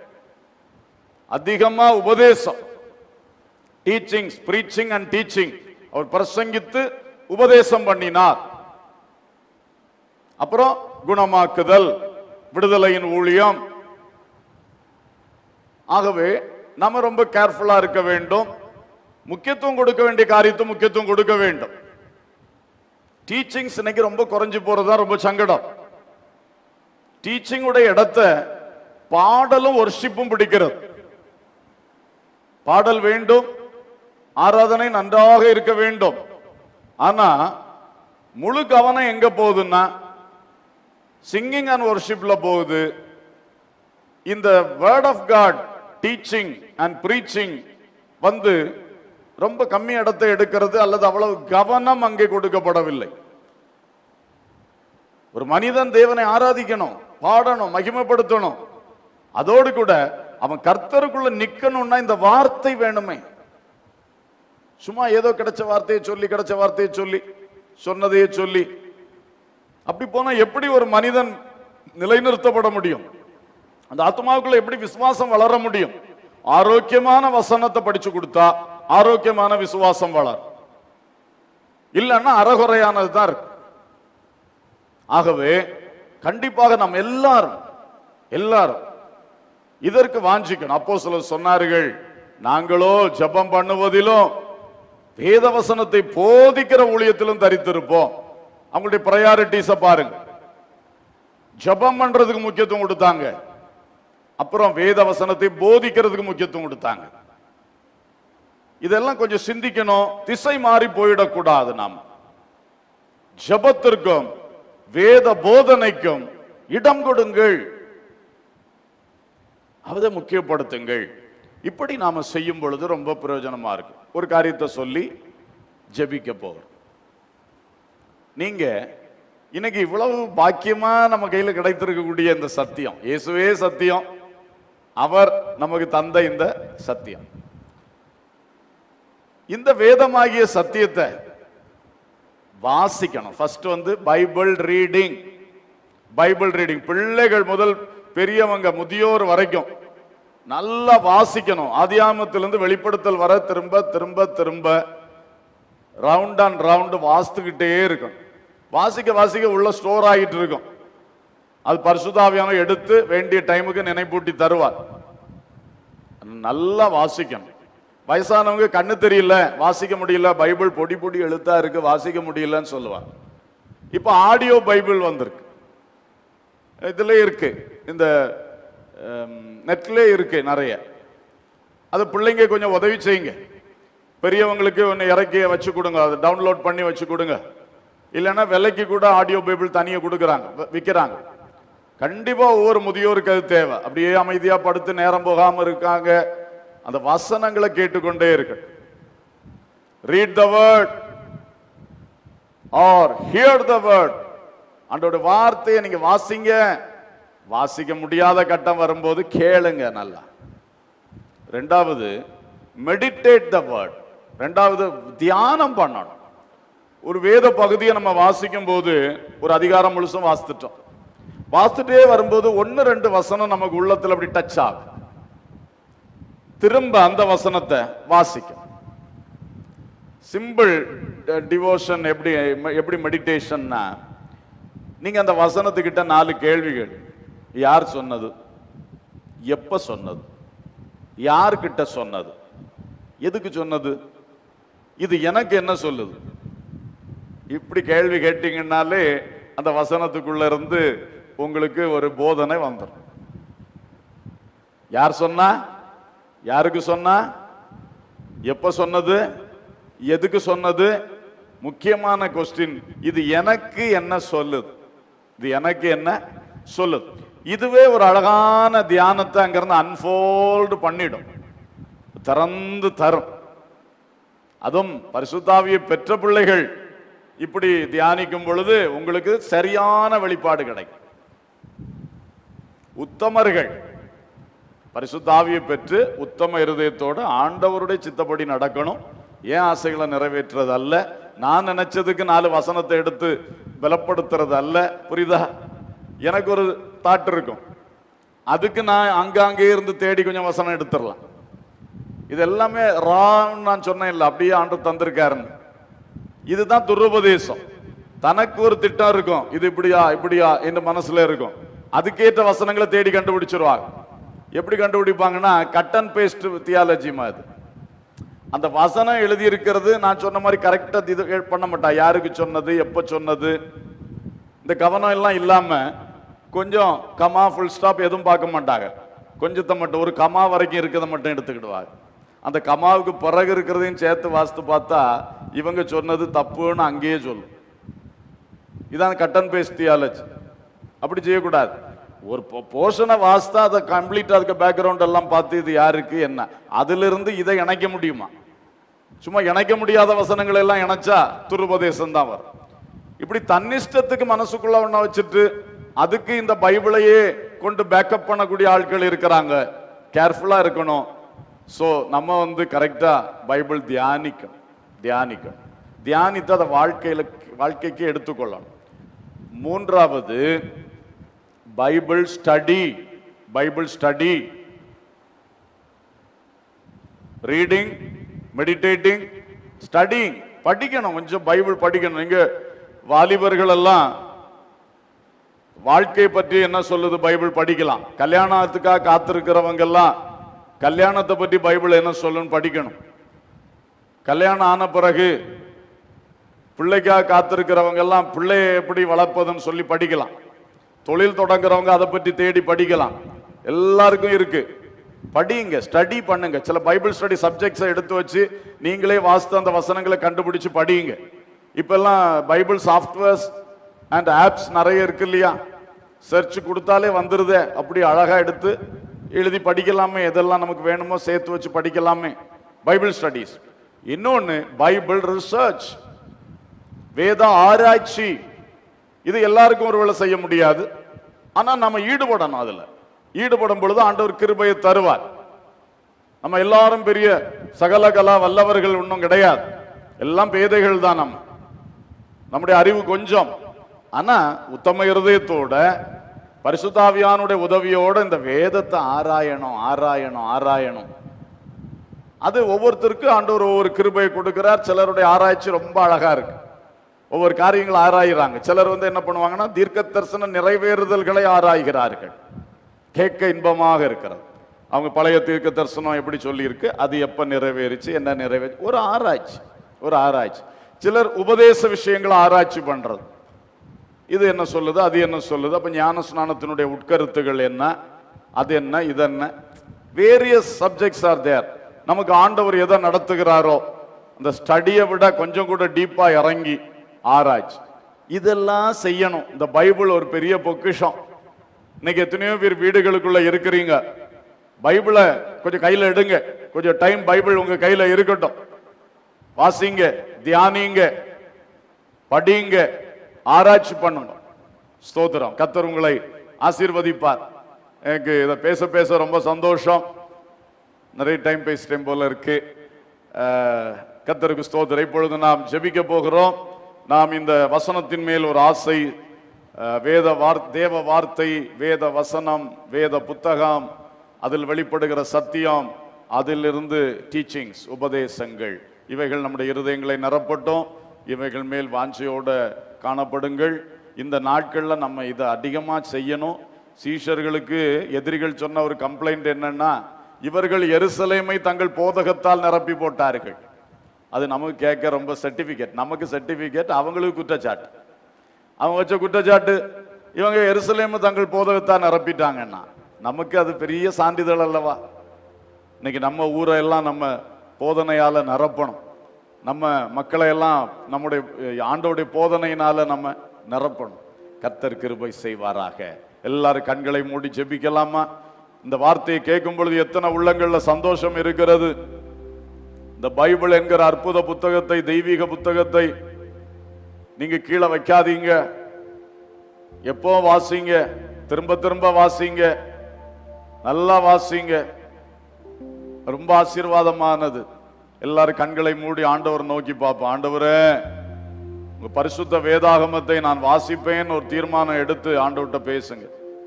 அதிகமா உபதேசம் டீச்சிங்ஸ் பிரீச்சிங் அண்ட் டீச்சிங் அவர் பிரசங்கித்து உபதேசம் பண்ணினார் அப்புறம் குணமாக்குதல் விடுதலையின் ஊழியம் ஆகவே நம்ம ரொம்ப கேர்ஃபுல்லா இருக்க வேண்டும் முக்கியத்துவம் கொடுக்க வேண்டிய காரியத்தை முக்கியத்துவம் கொடுக்க வேண்டும் டீச்சிங்ஸ் இன்னைக்கு ரொம்ப குறைஞ்சு போறதுதான் ரொம்ப சங்கடம் டீச்சிங்குடைய இடத்தை பாடலும் ஒர்ஷிப்பும் பிடிக்கிறது பாடல் வேண்டும் ஆராதனை நன்றாக இருக்க வேண்டும் ஆனா முழு கவனம் எங்க போகுதுன்னா சிங்கிங் அண்ட் ஒர்ஷிப்ல போகுது இந்த word of God teaching and preaching வந்து ரொம்ப கம்மி இடத்தை எடுக்கிறது அல்லது அவ்வளவு கவனம் அங்கே கொடுக்கப்படவில்லை ஒரு மனிதன் தேவனை ஆராதிக்கணும் பாடணும் மகிமைப்படுத்தணும் அதோடு கூட அவன் கர்த்தருக்குள்ள நிக்கணும்னா இந்த வார்த்தை வேணுமே சும்மா ஏதோ கிடைச்ச வார்த்தையை சொல்லி கிடைச்ச வார்த்தையை சொல்லி சொன்னதையே சொல்லி அப்படி போனா எப்படி ஒரு மனிதன் நிலைநிறுத்தப்பட முடியும் அந்த ஆத்மாவுக்குள்ள எப்படி விசுவாசம் வளர முடியும் ஆரோக்கியமான வசனத்தை படிச்சு கொடுத்தா ஆரோக்கியமான விசுவாசம் வளரும் இல்லைன்னா அறகுறையானது தான் இருக்கு ஆகவே கண்டிப்பாக நாம் எல்லாரும் எல்லாரும் இதற்கு வாஞ்சிக்கணும் அப்போ சிலர் சொன்னார்கள் நாங்களோ ஜெபம் பண்ணுவதிலும் வேத வசனத்தை போதிக்கிற ஊழியத்திலும் தரித்திருப்போம் அவங்களுடைய ப்ரையாரிட்டிஸ பாருங்க ஜெபம் பண்றதுக்கு முக்கியத்துவம் கொடுத்தாங்க அப்புறம் வேத வசனத்தை போதிக்கிறதுக்கு முக்கியத்துவம் கொடுத்தாங்க இதெல்லாம் கொஞ்சம் சிந்திக்கணும் திசை மாறி போயிடக்கூடாது நாம் ஜெபத்திற்கும் வேத போதனைக்கும் இடம் கொடுங்கள் அதை முக்கியப்படுத்துங்கள் இப்படி நாம செய்யும் பொழுது ரொம்ப பிரயோஜனமா இருக்கு ஒரு காரியத்தை சொல்லி ஜெபிக்க போகிறோம் நீங்க இன்னைக்கு இவ்வளவு பாக்கியமா நம்ம கையில கிடைத்திருக்கக்கூடிய இந்த சத்தியம் இயேசுவே சத்தியம் அவர் நமக்கு தந்த இந்த சத்தியம் இந்த வேதமாகிய சத்தியத்தை வாசிக்கணும் ஃபர்ஸ்ட் வந்து பைபிள் ரீடிங் பைபிள் ரீடிங் பிள்ளைகள் முதல் பெரியவங்க முதியோர் வரைக்கும் நல்லா வாசிக்கணும் ஆதியாமத்திலிருந்து வெளிப்படுத்தல் வர திரும்ப திரும்ப திரும்ப ரவுண்ட் அண்ட் ரவுண்டு வாசித்துக்கிட்டே இருக்கும் வாசிக்க வாசிக்க உள்ள ஸ்டோர் ஆகிட்டு இருக்கும் அது பரிசுதாவியான எடுத்து வேண்டிய டைமுக்கு நினைப்பூட்டி தருவார் நல்லா வாசிக்கணும் வயசானவங்க கண்ணு தெரியல வாசிக்க முடியல பைபிள் பொடி பொடி எழுத்தா இருக்கு வாசிக்க முடியலன்னு சொல்லுவாங்க இப்ப ஆடியோ பைபிள் வந்திருக்கு இதுல இருக்கு இந்த நெட்ல இருக்கு நிறைய அது பிள்ளைங்க கொஞ்சம் உதவி செய்யுங்க பெரியவங்களுக்கு ஒன்று இறக்கி வச்சு கொடுங்க அதை டவுன்லோட் பண்ணி வச்சு கொடுங்க இல்லைன்னா விலைக்கு கூட ஆடியோ பைபிள் தனியா கொடுக்குறாங்க வி- விக்கிறாங்க கண்டிப்பா ஒவ்வொரு முதியோருக்கு அது தேவை அப்படியே அமைதியா படுத்து நேரம் போகாம இருக்காங்க அந்த வசனங்களை கேட்டுக்கொண்டே இருக்கட்டும் read the word or hear the word அன்றோட வார்த்தையை நீங்க வாசிங்க வாசிக்க முடியாத கட்டம் வரும்போது கேளுங்க நல்லா ரெண்டாவது மெடிடேட் த வேர்ட் ரெண்டாவது தியானம் பண்ணணும் ஒரு வேத பகுதியை நம்ம வாசிக்கும் போது ஒரு அதிகாரம் முழுசும் வாசித்துட்டோம் வாசித்துட்டே வரும்போது ஒன்னு ரெண்டு வசனம் நமக்கு உள்ளத்துல அப்படி டச் ஆகும் திரும்ப அந்த வசனத்தை வாசிக்கும் சிம்பிள் டிவோஷன் எப்படி எப்படி மெடிடேஷன்னா நீங்க அந்த வசனத்துக்கிட்ட நாலு கேள்விகள் யார் சொன்னது எப்ப சொன்னது யார்கிட்ட சொன்னது எதுக்கு சொன்னது இது எனக்கு என்ன சொல்லுது இப்படி கேள்வி கேட்டீங்கன்னாலே அந்த வசனத்துக்குள்ள இருந்து உங்களுக்கு ஒரு போதனை வந்துடும் யார் சொன்னா யாருக்கு சொன்னா எப்ப சொன்னது எதுக்கு சொன்னது முக்கியமான கொஸ்டின் இது எனக்கு என்ன சொல்லுது இது எனக்கு என்ன சொல்லுது இதுவே ஒரு அழகான தியானத்தை அங்கிருந்து அன்ஃபோல்டு பண்ணிடும் திறந்து தரும் அதுவும் பரிசுத்தாவியை பெற்ற பிள்ளைகள் இப்படி தியானிக்கும் பொழுது உங்களுக்கு சரியான வெளிப்பாடு கிடைக்கும் உத்தமர்கள் பரிசுத்தாவியை பெற்று உத்தம இருதயத்தோடு ஆண்டவருடைய சித்தப்படி நடக்கணும் ஏன் ஆசைகளை நிறைவேற்றுறது அல்ல நான் நினைச்சதுக்கு நாலு வசனத்தை எடுத்து பலப்படுத்துறது அல்ல புரியுதா எனக்கு ஒரு தாட் இருக்கும் அதுக்கு நான் அங்கங்கே இருந்து தேடி கொஞ்சம் வசனம் எடுத்துடலாம் இது எல்லாமே ரான்னு நான் சொன்னேன் இல்லை அப்படியே ஆண்டு தந்திருக்காருன்னு இதுதான் துருபதேசம் தனக்கு ஒரு திட்டம் இருக்கும் இது இப்படியா இப்படியா என்று மனசுல இருக்கும் அதுக்கேற்ற வசனங்களை தேடி கண்டுபிடிச்சிருவாங்க எப்படி கண்டுபிடிப்பாங்கன்னா கட் அண்ட் பேஸ்ட் தியாலஜி மாதிரி அந்த வசனம் எழுதி இருக்கிறது நான் சொன்ன மாதிரி கரெக்டா இது பண்ண மாட்டா யாருக்கு சொன்னது எப்ப சொன்னது இந்த கவனம் எல்லாம் இல்லாம கொஞ்சம் கமா ஃபுல் ஸ்டாப் எதுவும் பார்க்க மாட்டாங்க கொஞ்சத்தை மட்டும் ஒரு கமா வரைக்கும் இருக்கிறத மட்டும் எடுத்துக்கிடுவாங்க அந்த கமாவுக்கு பிறகு இருக்கிறதையும் சேர்த்து வாசித்து பார்த்தா இவங்க சொன்னது தப்புன்னு அங்கேயே சொல்லும் இதான் கட் அண்ட் பேஸ்ட் தியாலஜி அப்படி செய்யக்கூடாது ஒரு போர்ஷனை வாசித்தா அதை கம்ப்ளீட் அதுக்கு பேக்ரவுண்ட் எல்லாம் பார்த்து இது யாருக்கு என்ன அதிலிருந்து இதை இணைக்க முடியுமா சும்மா இணைக்க முடியாத வசனங்கள் எல்லாம் இணைச்சா துருபதேசம் தான் வரும் இப்படி தன்னிஷ்டத்துக்கு மனசுக்குள்ள ஒண்ண வச்சுட்டு அதுக்கு இந்த பைபிளையே கொண்டு பேக்கப் பண்ணக்கூடிய ஆட்கள் இருக்கிறாங்க கேர்ஃபுல்லா இருக்கணும் சோ நம்ம வந்து கரெக்டா பைபிள் தியானிக்கணும் தியானிக்கணும் தியானித்து அதை வாழ்க்கையில வாழ்க்கைக்கு எடுத்துக்கொள்ளணும் மூன்றாவது Bible study Bible study reading meditating studying படிக்கணும் கொஞ்சம் பைபிள் படிக்கணும் நீங்க வாலிபர்கள் எல்லாம் வாழ்க்கை பற்றி என்ன சொல்லுது பைபிள் படிக்கலாம் கல்யாணத்துக்காக காத்திருக்கிறவங்க எல்லாம் கல்யாணத்தை பற்றி பைபிள் என்ன சொல்லுன்னு படிக்கணும் கல்யாணம் ஆன பிறகு பிள்ளைக்காக காத்திருக்கிறவங்க எல்லாம் பிள்ளையை எப்படி வளர்ப்பதுன்னு சொல்லி படிக்கலாம் தொழில் தொடங்குறவங்க அதை பற்றி தேடி படிக்கலாம் எல்லாருக்கும் இருக்கு படிங்க ஸ்டடி பண்ணுங்க சில பைபிள் ஸ்டடி சப்ஜெக்ட்ஸை எடுத்து வச்சு நீங்களே வாசித்து அந்த வசனங்களை கண்டுபிடிச்சு படியுங்க இப்பெல்லாம் பைபிள் சாஃப்ட்வேர்ஸ் அண்ட் ஆப்ஸ் நிறைய இருக்கு இல்லையா சர்ச் கொடுத்தாலே வந்துருதே அப்படி அழகா எடுத்து எழுதி படிக்கலாமே எதெல்லாம் நமக்கு வேணுமோ சேர்த்து வச்சு படிக்கலாமே பைபிள் ஸ்டடீஸ் இன்னொன்னு பைபிள் ரிசர்ச் வேத ஆராய்ச்சி இது எல்லாருக்கும் ஒருவேளை செய்ய முடியாது ஆனா நம்ம ஈடுபடணும் அதுல ஈடுபடும் பொழுது ஆண்டவர் கிருபையை தருவார் நம்ம எல்லாரும் பெரிய சகலகலா வல்லவர்கள் ஒன்றும் கிடையாது எல்லாம் பேதைகள் தான் நம்ம நம்முடைய அறிவு கொஞ்சம் ஆனா உத்தம இருதயத்தோட பரிசுத்தாவியானுடைய உதவியோட இந்த வேதத்தை ஆராயணும் ஆராயணும் ஆராயணும் அது ஒவ்வொருத்தருக்கும் ஆண்டவர் ஒவ்வொரு கிருபையை கொடுக்கிறார் சிலருடைய ஆராய்ச்சி ரொம்ப அழகா இருக்கு ஒவ்வொரு காரியங்களை ஆராயிறாங்க சிலர் வந்து என்ன பண்ணுவாங்கன்னா தீர்க்க தரிசன நிறைவேறுதல்களை ஆராய்கிறார்கள் கேட்க இன்பமாக இருக்கிறது அவங்க பழைய தீர்க்க தரிசனம் எப்படி சொல்லியிருக்கு அது எப்ப நிறைவேறிச்சு என்ன நிறைவேறி ஒரு ஆராய்ச்சி ஒரு ஆராய்ச்சி சிலர் உபதேச விஷயங்களை ஆராய்ச்சி பண்றது இது என்ன சொல்லுது அது என்ன சொல்லுது அப்ப ஞான ஸ்நானத்தினுடைய உட்கருத்துகள் என்ன அது என்ன இது என்ன வேரியஸ் சப்ஜெக்ட்ஸ் ஆர் தேர் நமக்கு ஆண்டவர் எதை நடத்துகிறாரோ அந்த ஸ்டடியை விட கொஞ்சம் கூட டீப்பா இறங்கி ஆராய்ச்சி இதெல்லாம் செய்யணும் இந்த பைபிள் ஒரு பெரிய பொக்கிஷம் இன்னைக்கு எத்தனையோ பேர் வீடுகளுக்குள்ள இருக்கிறீங்க பைபிளை கொஞ்சம் கையில எடுங்க கொஞ்சம் டைம் பைபிள் உங்க கையில இருக்கட்டும் வாசிங்க தியானிங்க படிங்க ஆராய்ச்சி பண்ணுங்க ஸ்தோத்திரம் கத்தர் உங்களை ஆசீர்வதிப்பார் எனக்கு இதை பேச பேச ரொம்ப சந்தோஷம் நிறைய டைம் பேசிட்டேன் போல இருக்கு அஹ், கர்த்தருக்கு ஸ்தோத்திரம் இப்பொழுது நாம் ஜெபிக்க போகிறோம் நாம் இந்த வசனத்தின் மேல் ஒரு ஆசை அஹ், வேத வார் தேவ வார்த்தை வேத வசனம் வேத புத்தகம் அதில் வெளிப்படுகிற சத்தியம் அதிலிருந்து டீச்சிங்ஸ் உபதேசங்கள் இவைகள் நம்முடைய இருதயங்களை நிரப்பட்டும் இவைகள் மேல் வாஞ்சையோட காணப்படுங்கள் இந்த நாட்கள்ல நம்ம இதை அதிகமா செய்யணும் சீஷர்களுக்கு எதிரிகள் சொன்ன ஒரு கம்ப்ளைண்ட் என்னன்னா இவர்கள் எருசலேமை தங்கள் போதகத்தால் நிரப்பி போட்டார்கள் அது நமக்கு கேட்க ரொம்ப சர்டிபிகேட் நமக்கு சர்டிபிகேட் அவங்களுக்கு குற்றச்சாட்டு அவங்க வச்ச குற்றச்சாட்டு இவங்க எருசலேமை தங்கள் போதகத்தால் நிரப்பிட்டாங்கன்னா நமக்கு அது பெரிய சான்றிதழ் அல்லவா இன்னைக்கு நம்ம ஊரை எல்லாம் நம்ம போதனையால நிரப்பணும் நம்ம மக்களை எல்லாம் நம்முடைய அஹ், ஆண்டவருடைய போதனையினால நம்ம நிரப்பணும் கர்த்தர் கிருபை செய்வாராக எல்லாரும் கண்களை மூடி ஜெபிக்கலாமா இந்த வார்த்தையை கேட்கும் பொழுது எத்தனை உள்ளங்கள்ல சந்தோஷம் இருக்கிறது இந்த பைபிள் என்கிற அற்புத புத்தகத்தை தெய்வீக புத்தகத்தை நீங்க கீழே வைக்காதீங்க எப்போ வாசிங்க திரும்ப திரும்ப வாசிங்க நல்லா வாசிங்க ரொம்ப ஆசீர்வாதமானது எல்லாரும் கண்களை மூடி ஆண்டவர் நோக்கி பார்ப்போம் ஆண்டவரே உங்க பரிசுத்த வேதாகமத்தை நான் வாசிப்பேன் ஒரு தீர்மானம் எடுத்து ஆண்டவர்கிட்ட பேசுங்க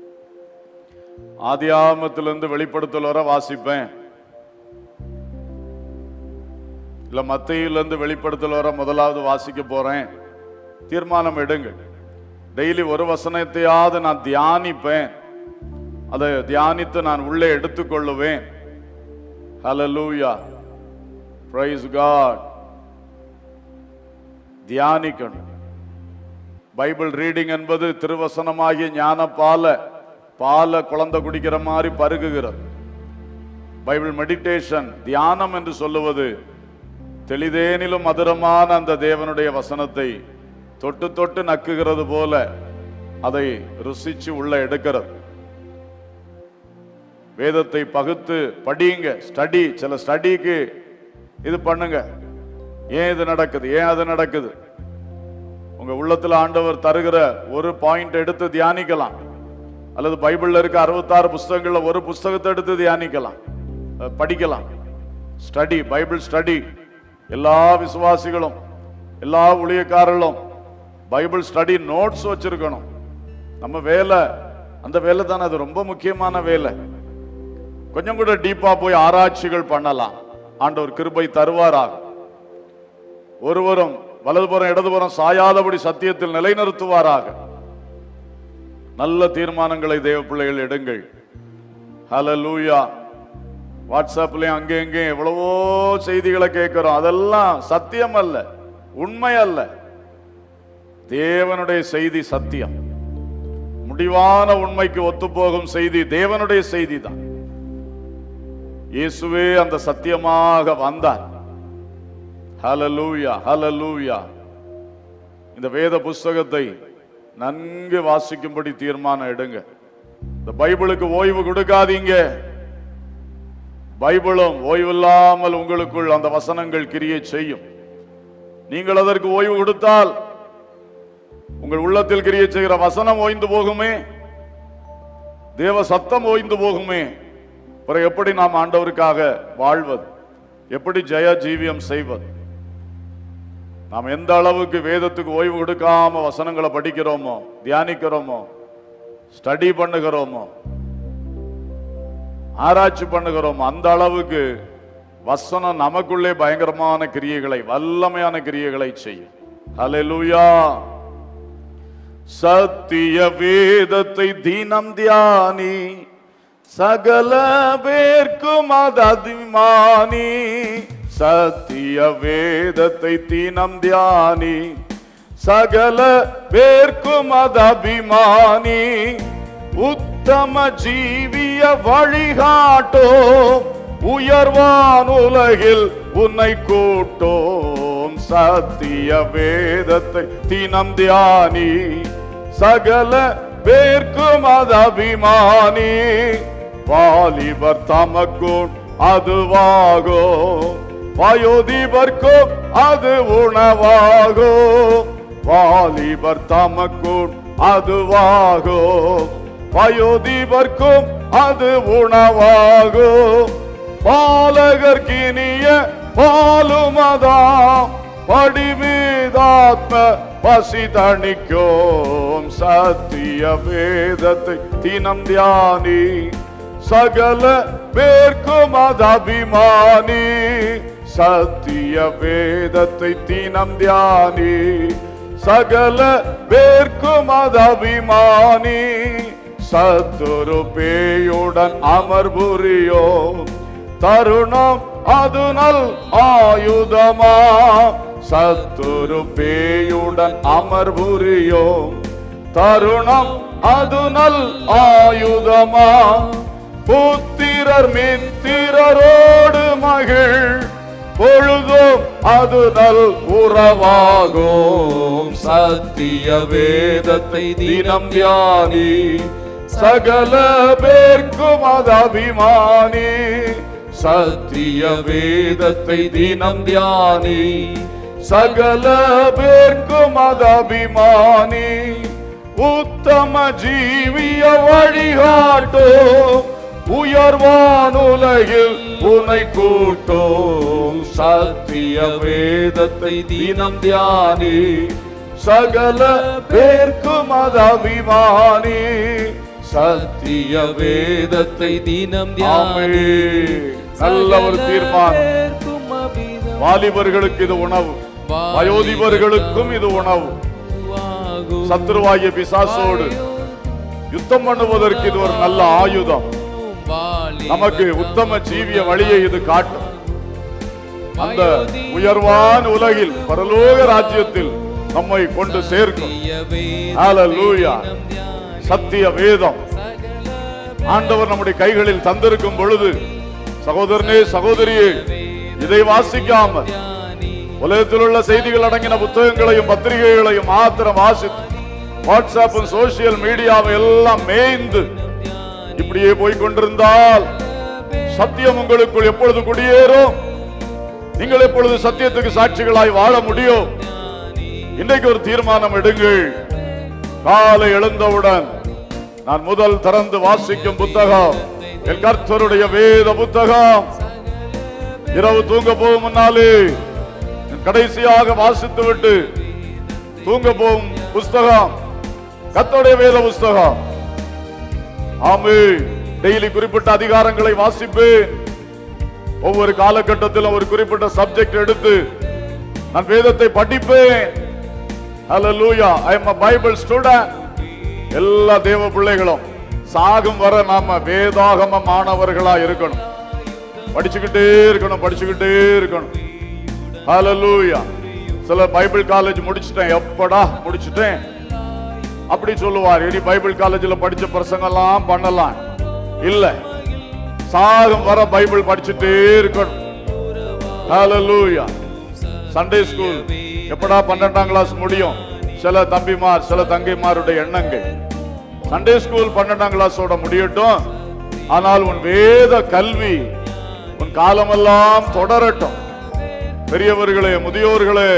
ஆதியாகமத்திலிருந்து வெளிப்படுத்தல் வர வாசிப்பேன் இல்ல மத்தியிலிருந்து வெளிப்படுத்தல் வர முதலாவது வாசிக்க போறேன் தீர்மானம் எடுங்க டெய்லி ஒரு வசனத்தையாவது நான் தியானிப்பேன் அதை தியானித்து நான் உள்ளே எடுத்துக்கொள்ளுவேன் ஹalleluya praise god தியானிக்கணும் பைபிள் ரீடிங் என்பது திருவசனமாகிய ஞான பால பால குழந்தை குடிக்கிற மாதிரி பருகுகிறது பைபிள் மெடிடேஷன் தியானம் என்று சொல்லுவது தெளிதேனிலும் மதுரமான அந்த தேவனுடைய வசனத்தை தொட்டு தொட்டு நக்குகிறது போல அதை ருசிச்சு உள்ள எடுக்கிறது வேதத்தை பகுத்து படியுங்க ஸ்டடி சில ஸ்டடிக்கு இது பண்ணுங்க ஏன் இது நடக்குது ஏன் அது நடக்குது உங்க உள்ளத்துல ஆண்டவர் தருகிற ஒரு பாயிண்ட் எடுத்து தியானிக்கலாம் அல்லது பைபிள்ல இருக்க அறுபத்தாறு புஸ்தகங்கள்ல ஒரு புஸ்தகத்தை எடுத்து தியானிக்கலாம் அஹ் படிக்கலாம் ஸ்டடி பைபிள் ஸ்டடி எல்லா விசுவாசிகளும் எல்லா ஊழியக்காரர்களும் பைபிள் ஸ்டடி நோட்ஸ் வச்சிருக்கணும் நம்ம வேலை அந்த வேலை தானே அது ரொம்ப முக்கியமான வேலை கொஞ்சம் கூட டீப்பா போய் ஆராய்ச்சிகள் பண்ணலாம் ஆண்டவர் கிருபை தருவாராக ஒருவரும் வலதுபுறம் இடதுபுறம் சாயாதபடி சத்தியத்தில் நிலைநிறுத்துவாராக நல்ல தீர்மானங்களை தேவ பிள்ளைகள் எடுங்கள் ஹalleluya வாட்ஸ்அப்லயும் அங்கே இங்கே எவ்வளவோ செய்திகளை கேட்கிறோம் அதெல்லாம் சத்தியம் அல்ல உண்மை அல்ல தேவனுடைய செய்தி சத்தியம் முடிவான உண்மைக்கு ஒத்துப்போகும் செய்தி தேவனுடைய செய்தி தான் இயேசுவே அந்த சத்தியமாக வந்தார் ஹalleluya ஹalleluya இந்த வேத புஸ்தகத்தை நன்கு வாசிக்கும்படி தீர்மானம் எடுங்க இந்த பைபிளுக்கு ஓய்வு கொடுக்காதீங்க பைபிளும் ஓய்வில்லாமல் உங்களுக்குள் அந்த வசனங்கள் கிரியை செய்யும் நீங்கள் அதற்கு ஓய்வு கொடுத்தால் உங்கள் உள்ளத்தில் கிரியை செய்கிற வசனம் ஓய்ந்து போகுமே தேவ சத்தம் ஓய்ந்து போகுமே பிறகு எப்படி நாம் ஆண்டவருக்காக வாழ்வது எப்படி ஜெய ஜீவியம் செய்வது நாம் எந்த அளவுக்கு வேதத்துக்கு ஓய்வு கொடுக்காம வசனங்களை படிக்கிறோமோ தியானிக்கிறோமோ ஸ்டடி பண்ணுகிறோமோ ஆராய்ச்சி பண்ணுகிறோமோ அந்த அளவுக்கு வசனம் நமக்குள்ளே பயங்கரமான கிரியைகளை வல்லமையான கிரியைகளை செய்யும் ஹalleluya சத்திய வேதத்தை தினம் தியானி சகல பேர்க்கும் அது அதிமானி சத்திய வேதத்தை தினம் தியானி சகல பேர்க்கும் அது அபிமானி உத்தம ஜீவிய வழிகாட்டோ உயர்வான் உலகில் உன்னை கூட்டோம் சத்திய வேதத்தை தினம் தியானி சகல பேர்க்கும் அது அபிமானி வாலிபர் தமக்கும் அதுவாகோ வயோதிபர்க்கும் அது உணவாகோ வாலிபர் தமக்கும் அதுவாகோ வயோதிபர்க்கும் அது உணவாகோ பாலகர்கினிய பாலுமதாம் படிமீதாத்ம பசி தணிக்கோம் சத்திய வேதத்தை தினம் தியானி சகல பேர்க்கும் அது அபிமானி சத்திய வேதத்தை தினம் தியானி சகல பேர்க்கும் அது அபிமானி சத்துரு பேயுடன் அமர்புரியோ தருணம் அது நல் ஆயுதமா சத்துரு பேயுடன் அமர்புரியோ தருணம் அது நல் ஆயுதமா புத்திரர் மித்திரரோடு மகிழ் பொழுதும் அது நல் உறவாகும் சத்திய வேதத்தை தினம் தியானி சகல பேர்க்கும் அது அபிமானி சத்திய வேதத்தை தினம் தியானி சகல பேர்க்கும் அது அபிமானி உத்தம ஜீவிய வழிகாட்டோ உயர்வான் உலகில் உனை கூட்டோம் சத்திய வேதத்தை தினம் தியானி சகல பேர்க்கும் அது அபிமானி சத்திய வேதத்தை தினம் தியானி ஆமென். நல்ல ஒரு தீர்மானம் வாலிபர்களுக்கு இது உணவு வயோதிபர்களுக்கும் இது உணவு சத்துருவாகிய பிசாசோடு யுத்தம் பண்ணுவதற்கு இது ஒரு நல்ல ஆயுதம் நமக்கு உத்தம ஜீவிய வழியை இது காட்டும் அந்த உயர்வான உலகில் பரலோக ராஜ்யத்தில் நம்மை கொண்டு சேர்க்கும் ஹalleluya சத்திய வேதம் ஆண்டவர் நம்முடைய கைகளில் தந்திருக்கும் பொழுது சகோதரனே சகோதரியே இதை வாசிக்காமல் உலகத்தில் உள்ள செய்திகள் அடங்கின புத்தகங்களையும் பத்திரிகைகளையும் மாத்திரம் வாசித்து வாட்ஸ்அப்பும் சோசியல் மீடியாவும் எல்லாம் மேய்ந்து இப்படியே போய் கொண்டிருந்தால் சத்தியம் உங்களுக்குள் எப்பொழுது குடியேறும் நீங்கள் எப்பொழுது சத்தியத்துக்கு சாட்சிகளாய் வாழ முடியும் இன்றைக்கு ஒரு தீர்மானம் எடுங்கள் காலை எழுந்தவுடன் நான் முதல் திறந்து வாசிக்கும் புத்தகம் என் கர்த்தருடைய வேத புத்தகம் இரவு தூங்க போகும் முன்னாலே நான் கடைசியாக வாசித்து விட்டு தூங்க போகும் புஸ்தகம் கர்த்தருடைய வேத புஸ்தகம் ஆமே டெய்லி குறிப்பிட்ட அதிகாரங்களை வாசிப்பேன் ஒவ்வொரு காலகட்டத்திலும் ஒரு குறிப்பிட்ட சப்ஜெக்ட் எடுத்து நான் வேதத்தை படிப்பேன் hallelujah I am a Bible student எல்லா தேவ பிள்ளைகளும் சாகும் வர நாம வேதாகம மாணவர்களா இருக்கணும் படிச்சுக்கிட்டே இருக்கணும் படிச்சுக்கிட்டே இருக்கணும் ஹalleluya சில பைபிள் காலேஜ் முடிச்சிட்டேன் எப்படா முடிச்சிட்டேன் அப்படி சொல்லுவார் இனி பைபிள் காலேஜில் படிச்ச பிரசங்கெல்லாம் பண்ணலாம் இல்ல சாகும் வர பைபிள் படிச்சுட்டே இருக்கணும் ஹalleluya சண்டே ஸ்கூல் எப்படா பன்னெண்டாம் கிளாஸ் முடியும் சில தம்பிமார் சில தங்கைமாருடைய எண்ணங்கள் சண்டே ஸ்கூல் பன்னெண்டாம் கிளாஸோட முடியட்டும் ஆனால் உன் வேத கல்வி உன் காலமெல்லாம் தொடரட்டும் பெரியவர்களே முதியோர்களே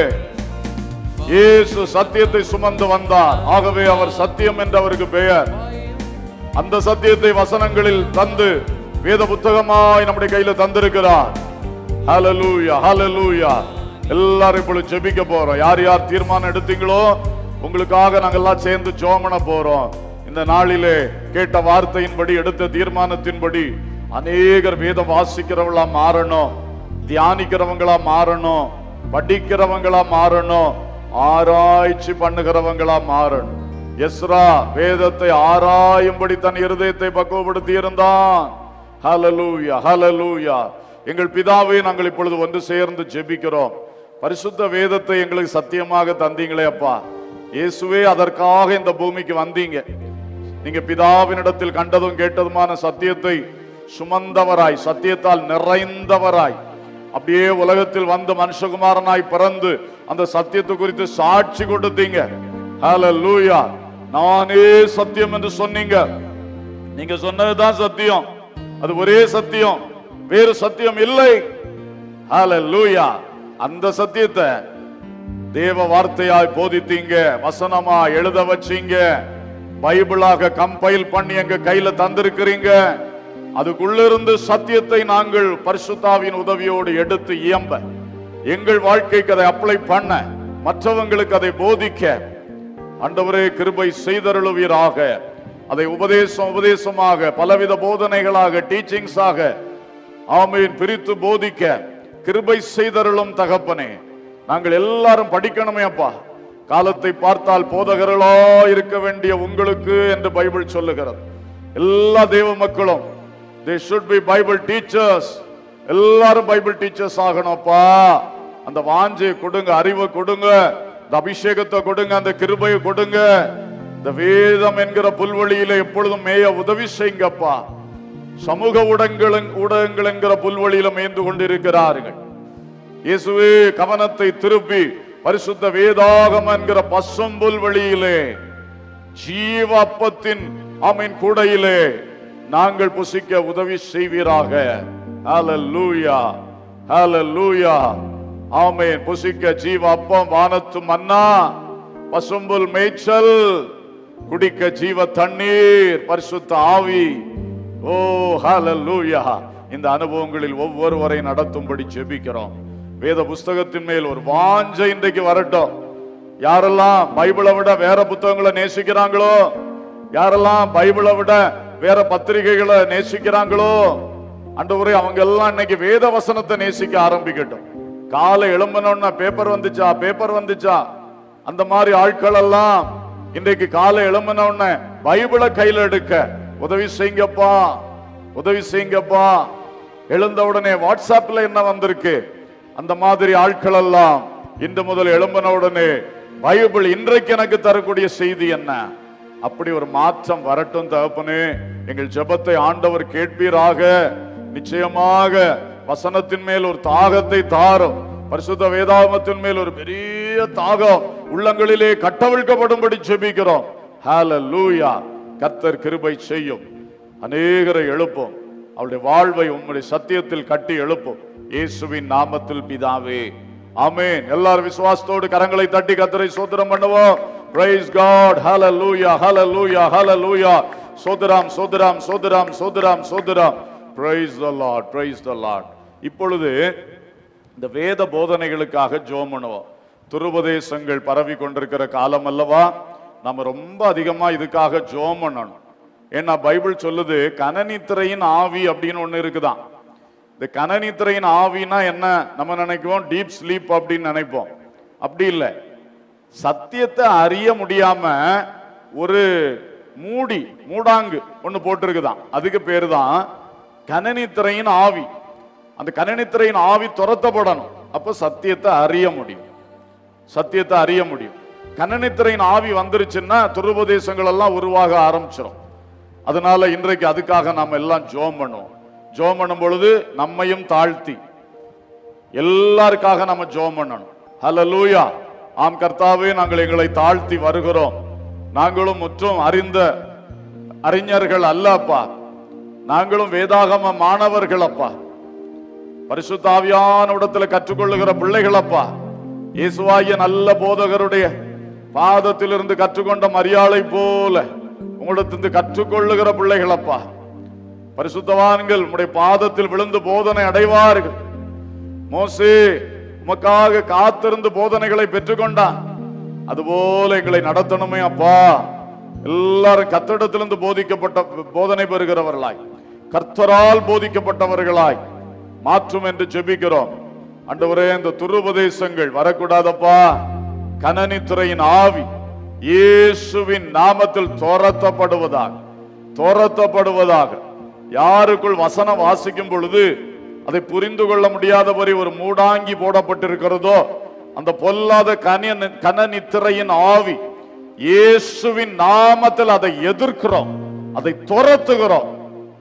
இயேசு சத்தியத்தை சுமந்து வந்தார் ஆகவே அவர் சத்தியம் என்று அவருக்கு பெயர் அந்த சத்தியத்தை வசனங்களில் தந்து வேத புத்தகமாய் நம்முடைய கையில தந்திருக்கிறார் ஹalleluya ஹalleluya எல்லாரும் இப்பொழுது ஜெபிக்க போறோம் யார் யார் தீர்மானம் எடுத்தீங்களோ உங்களுக்காக நாங்க எல்லாம் சேர்ந்து ஜோமன போறோம் இந்த நாளிலே கேட்ட வார்த்தையின்படி எடுத்த தீர்மானத்தின்படி அநேகர் வேதம் வாசிக்கிறவங்களா மாறணும் தியானிக்கிறவங்களா மாறணும் படிக்கிறவங்களா மாறணும் ஆராய்ச்சி பண்ணுகிறவங்களா மாறணும் எஸ்ரா வேதத்தை ஆராயும்படி தன் இருதயத்தை பக்குவப்படுத்தி இருந்தான் ஹalleluya ஹalleluya எங்கள் பிதாவே நாங்கள் இப்பொழுது ஒன்று சேர்ந்து ஜெபிக்கிறோம் பரிசுத்த வேதத்தை எங்களுக்கு சத்தியமாக தந்தீங்களே அப்பா இயேசுவே அதற்காக இந்த பூமிக்கு வந்தீங்க நீங்க பிதாவினிடத்தில் கண்டதும் கேட்டதுமான சத்தியத்தை சுமந்தவராய் சத்தியத்தால் நிறைந்தவராய் அப்படியே உலகத்தில் வந்து மனுஷகுமாரனாய் பிறந்து அந்த சத்தியத்தை குறித்து சாட்சி கொடுத்தீங்க ஹalleluya நானே சத்தியம் என்று சொன்னீங்க நீங்க சொன்னதுதான் சத்தியம் அது ஒரே சத்தியம் வேறு சத்தியம் இல்லை ஹalleluya அந்த சத்தியத்தை தேவ வார்த்தையாய் போதித்தீங்க வசனமா எழுத வச்சீங்க பைபிளாக கம்பைல் பண்ணி எங்க கையில தந்திருக்கிறீங்க அதுக்குள்ள இருந்து சத்தியத்தை நாங்கள் பரிசுத்தாவின் உதவியோடு எடுத்து இயம்ப எங்கள் வாழ்க்கைக்கு அதை அப்ளை பண்ண மற்றவங்களுக்கு அதை போதிக்க ஆண்டவரே கிருபை செய்தருளுவீராக அதை உபதேசம் உபதேசமாக பலவித போதனைகளாக டீச்சிங்ஸாக ஆமீன் பிரித்து போதிக்க கிருபை செய்தருளும் தகப்பனே நாங்கள் எல்லாரும் படிக்கணுமே அப்பா காலத்தை பார்த்தால் போதகர்களா இருக்க வேண்டிய உங்களுக்கு என்று பைபிள் சொல்லுகிறது எல்லா தேவ மக்களும் they should be Bible teachers எல்லாரும் பைபிள் டீச்சர்ஸ் ஆகணும்ப்பா அந்த வாஞ்சை கொடுங்க அறிவை கொடுங்க இந்த அபிஷேகத்தை கொடுங்க அந்த கிருபையை கொடுங்க இந்த வேதம் என்கிற புல்வெளியில எப்பொழுதும் மேய உதவி செய்யுங்கப்பா சமூக ஊடகங்கள் ஊடகங்கள் என்கிற புல்வெளியில மேய்ந்து கொண்டிருக்கிறார்கள் இயேசுவே கவனத்தை திருப்பி பரிசுத்த வேதாகம் என்கிற பசும்புல் வெளியிலே ஜீவ அப்பத்தின் ஆமீன் கூடையிலே நாங்கள் புசிக்க உதவி செய்வீராக ஹalleluya ஹalleluya ஆமென் புசிக்க ஜீவ அப்பம் வானத்து மன்னா பசும்புல் மேய்ச்சல் குடிக்க ஜீவ தண்ணீர் பரிசுத்த ஆவி ஓ ஹalleluya இந்த அனுபவங்களில் ஒவ்வொருவரை நடத்தும்படி ஜெபிக்கிறோம் வேத புஸ்தகத்தின் மேல் ஒரு வாஞ்சை இன்றைக்கு வரட்டும் யாரெல்லாம் பைபிளை விட வேற புத்தகங்களை நேசிக்கிறாங்களோ யாரெல்லாம் பைபிளை விட வேற பத்திரிகைகளை நேசிக்கிறாங்களோ அண்டவரே அவங்க எல்லாம் இன்னைக்கு வேத வசனத்தை நேசிக்க ஆரம்பிக்கட்டும் காலை எழும்பணும்னா பேப்பர் வந்துச்சா பேப்பர் வந்துச்சா அந்த மாதிரி ஆட்கள் எல்லாம் இன்றைக்கு காலை எழும்பின உடனே பைபிளை கையில எடுக்க உதவி செய்யுங்கப்பா உதவி செய்யுங்கப்பா எழுந்த உடனே வாட்ஸ்அப்ல என்ன வந்திருக்கு அந்த மாதிரி ஆட்கள் எல்லாம் இன்று முதல் எழும்பின உடனே பைபிள் இன்றைக்கு எனக்கு தரக்கூடிய செய்தி என்ன அப்படி ஒரு மாற்றம் வரட்டும் தகப்பனே எங்கள் ஜெபத்தை ஆண்டவர் கேட்பீராக நிச்சயமாக வசனத்தின் மேல் ஒரு தாகத்தை தாரும் பரிசுத்த வேதாகமத்தின் மேல் ஒரு பெரிய தாகம் உள்ளங்களிலே கட்டவிழ்க்கப்படும்படி ஜெபிக்கிறோம் ஹalleluya கர்த்தர் கிருபை செய்யும் அநேகரை எழுப்பும் அவருடைய வாழ்வை உம்முடைய சத்தியத்தில் கட்டி எழுப்பும் இயேசுவின் நாமத்தில் பிதாவே ஆமென் எல்லாரும் விசுவாசத்தோடு கரங்களை தட்டி கர்த்தரை சோதரம் பண்ணுவோம் praise God hallelujah hallelujah hallelujah சோதராம் சோதராம் சோதராம் சோதராம் சோதராம் praise the Lord praise the Lord இப்பொழுது இந்த வேத போதனைகளுக்காக ஜோம் பண்ணுவோம் துருபதேசங்கள் பரவி கொண்டிருக்கிற காலம் அல்லவா நம்ம ரொம்ப அதிகமா இதுக்காக ஜோம் பண்ணணும் ஏன்னா பைபிள் சொல்லுது கனனித்திரையின் ஆவி அப்படின்னு ஒண்ணு இருக்குதான் இந்த கனனித்திரையின் ஆவினா என்ன நம்ம நினைக்குவோம் டீப் ஸ்லீப் அப்படின்னு நினைப்போம் அப்படி இல்லை சத்தியத்தை அறிய முடியாம ஒரு மூடி மூடாங்கு ஒண்ணு போட்டிருக்குதான் அதுக்கு பேரு தான் கனனித்திரையின் ஆவி அந்த கனனித்திரையின் ஆவி துரத்தப்படணும் அப்ப சத்தியத்தை அறிய முடியும் சத்தியத்தை அறிய முடியும் கனனித்திரையின் ஆவி வந்துருச்சுன்னா துருபதேசங்கள் எல்லாம் உருவாக ஆரம்பிச்சிடும் அதனால இன்றைக்கு அதுக்காக நாம எல்லாம் ஜோம் பண்ணுவோம் ஜோம் பண்ணும் பொழுது நம்மையும் தாழ்த்தி எல்லாருக்காக நம்ம ஜோம் பண்ணணும் ஹalleluya ஆம் கர்த்தாவே நாங்கள் எங்களை தாழ்த்தி வருகிறோம் நாங்களும் முற்றும் அறிந்த அறிஞர்கள் அல்ல அப்பா நாங்களும் வேதாகம மாணவர்கள் அப்பா பரிசுத்தாவியான இடத்துல கற்றுக்கொள்ளுகிற பிள்ளைகள் அப்பா இயேசுவாகிய நல்ல போதகருடைய பாதத்திலிருந்து கற்றுக்கொண்ட மரியாதை போல உங்களிடத்திலிருந்து கற்றுக்கொள்ளுகிற பிள்ளைகள் அப்பா பரிசுத்தவான்கள் உம்முடைய பாதத்தில் விழுந்து போதனை அடைவார்கள் மோசே உமக்காக காத்திருந்து போதனைகளை பெற்றுக்கொண்டான் அதுபோல எங்களை நடத்தணுமே அப்பா எல்லாரும் கத்திடத்திலிருந்து போதிக்கப்பட்ட போதனை பெறுகிறவர்களாய் கர்த்தரால் போதிக்கப்பட்டவர்களாய் மாற்றும் என்று ஜெபிக்கிறோம் ஆண்டவரே இந்த துருபதேசங்கள் வரக்கூடாதப்பா கனனித்துறையின் ஆவி இயேசுவின் நாமத்தில் துரத்தப்படுவதாக துரத்தப்படுவதாக யாருக்குள் வசனம் வாசிக்கும் பொழுது அதை புரிந்து கொள்ள முடியாதபடி ஒரு மூடாங்கி போடப்பட்டிருக்கிறதோ அந்த பொல்லாத கனிய கனநித்திரையின் ஆவி இயேசுவின் நாமத்தில் அதை எதிர்க்கிறோம் அதை துரத்துகிறோம்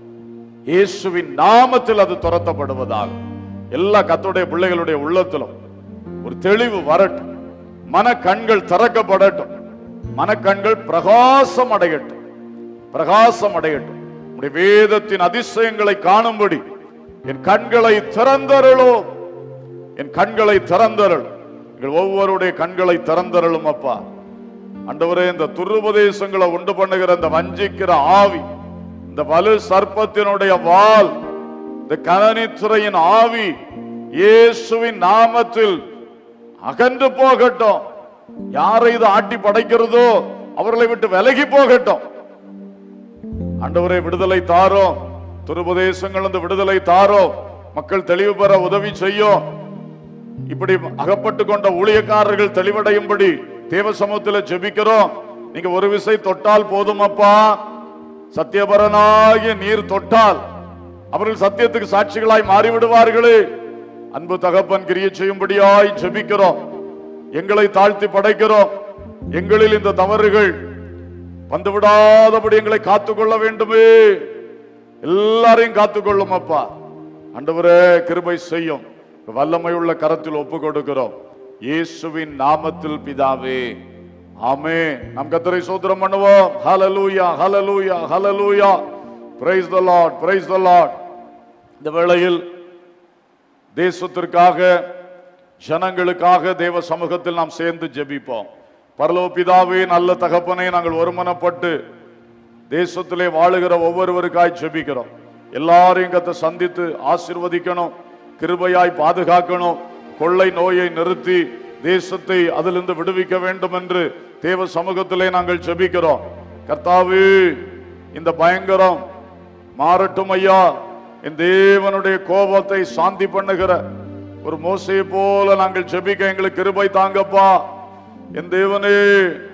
இயேசுவின் நாமத்தில் அது துரத்தப்படுவதாக எல்லா கத்துடைய பிள்ளைகளுடைய உள்ளத்திலும் ஒரு தெளிவு வரட்டும் மன கண்கள் திறக்கப்படட்டும் மனக்கண்கள் பிரகாசம் அடையட்டும் பிரகாசம் அடையட்டும் உடைய வேதத்தின் அதிசயங்களை காணும்படி என் கண்களை திறந்தருளோ என் கண்களை திறந்தருள் எங்கள் ஒவ்வொருடைய கண்களை திறந்தருளும் அப்பா ஆண்டவரே இந்த துருபதேசங்களை உண்டு பண்ணுகிற இந்த வஞ்சிக்கிற ஆவி இந்த வலு சர்ப்பத்தினுடைய வால் இந்த கனனித்துறையின் ஆவி இயேசுவின் நாமத்தில் அகன்று போகட்டும் யாரை இது ஆட்டி படைக்கிறதோ அவர்களை விட்டு விலகி போகட்டும் ஆண்டவரே விடுதலை தாரோம் துருபதேசங்கள் இந்த விடுதலை தாரோம் மக்கள் தெளிவு பெற உதவி செய்யும் இப்படி அகப்பட்டு கொண்ட ஊழியக்காரர்கள் தெளிவடையும்படி தேவ சமூகத்தில் ஜெபிக்கிறோம் நீங்க ஒரு விசை தொட்டால் போதும் அப்பா சத்தியபரனாகிய நீர் தொட்டால் அவர்கள் சத்தியத்துக்கு சாட்சிகளாய் மாறிவிடுவார்களே அன்பு தகப்பன் கிரிய செய்யும்படியாய் ஜெபிக்கிறோம் எங்களை தாழ்த்தி படைக்கிறோம் எங்களில் இந்த தவறுகள் வந்து விடாதபடி எங்களை காத்துக்கொள்ள வேண்டுமே எல்லாரையும் காத்துக்கொள்ளும் அப்பா ஆண்டவரே கிருபை செய்யும் வல்லமை உள்ள கரத்தில் ஒப்பு கொடுக்கிறோம் இயேசுவின் நாமத்தில் பிதாவே ஆமே நம் கத்தரை சோதரம் பண்ணுவோம் ஹalleluya hallelujah hallelujah praise the lord praise the lord இந்த வேளையில் தேசத்திற்காக ஜனங்களுக்காக தேவ சமூகத்தில் நாம் சேர்ந்து ஜெபிப்போம் பரலோக பிதாவே நல்ல தகப்பனை நாங்கள் ஒருமனப்பட்டு தேசத்திலே வாழுகிற ஒவ்வொருவருக்காய் ஜெபிக்கிறோம் எல்லாரையும் கத்த சந்தித்து ஆசிர்வதிக்கணும் கிருபையாய் பாதுகாக்கணும் கொள்ளை நோயை நிறுத்தி தேசத்தை அதிலிருந்து விடுவிக்க வேண்டும் என்று தேவ சமூகத்திலே நாங்கள் ஜெபிக்கிறோம் கர்த்தாவே இந்த பயங்கரம் மாறட்டும் ஐயா என் தேவனுடைய கோபத்தை சாந்தி பண்ணுகிற ஒரு மோசையை போல நாங்கள் ஜெபிக்க எங்களுக்கு கிருபை தாங்கப்பா என் தேவனே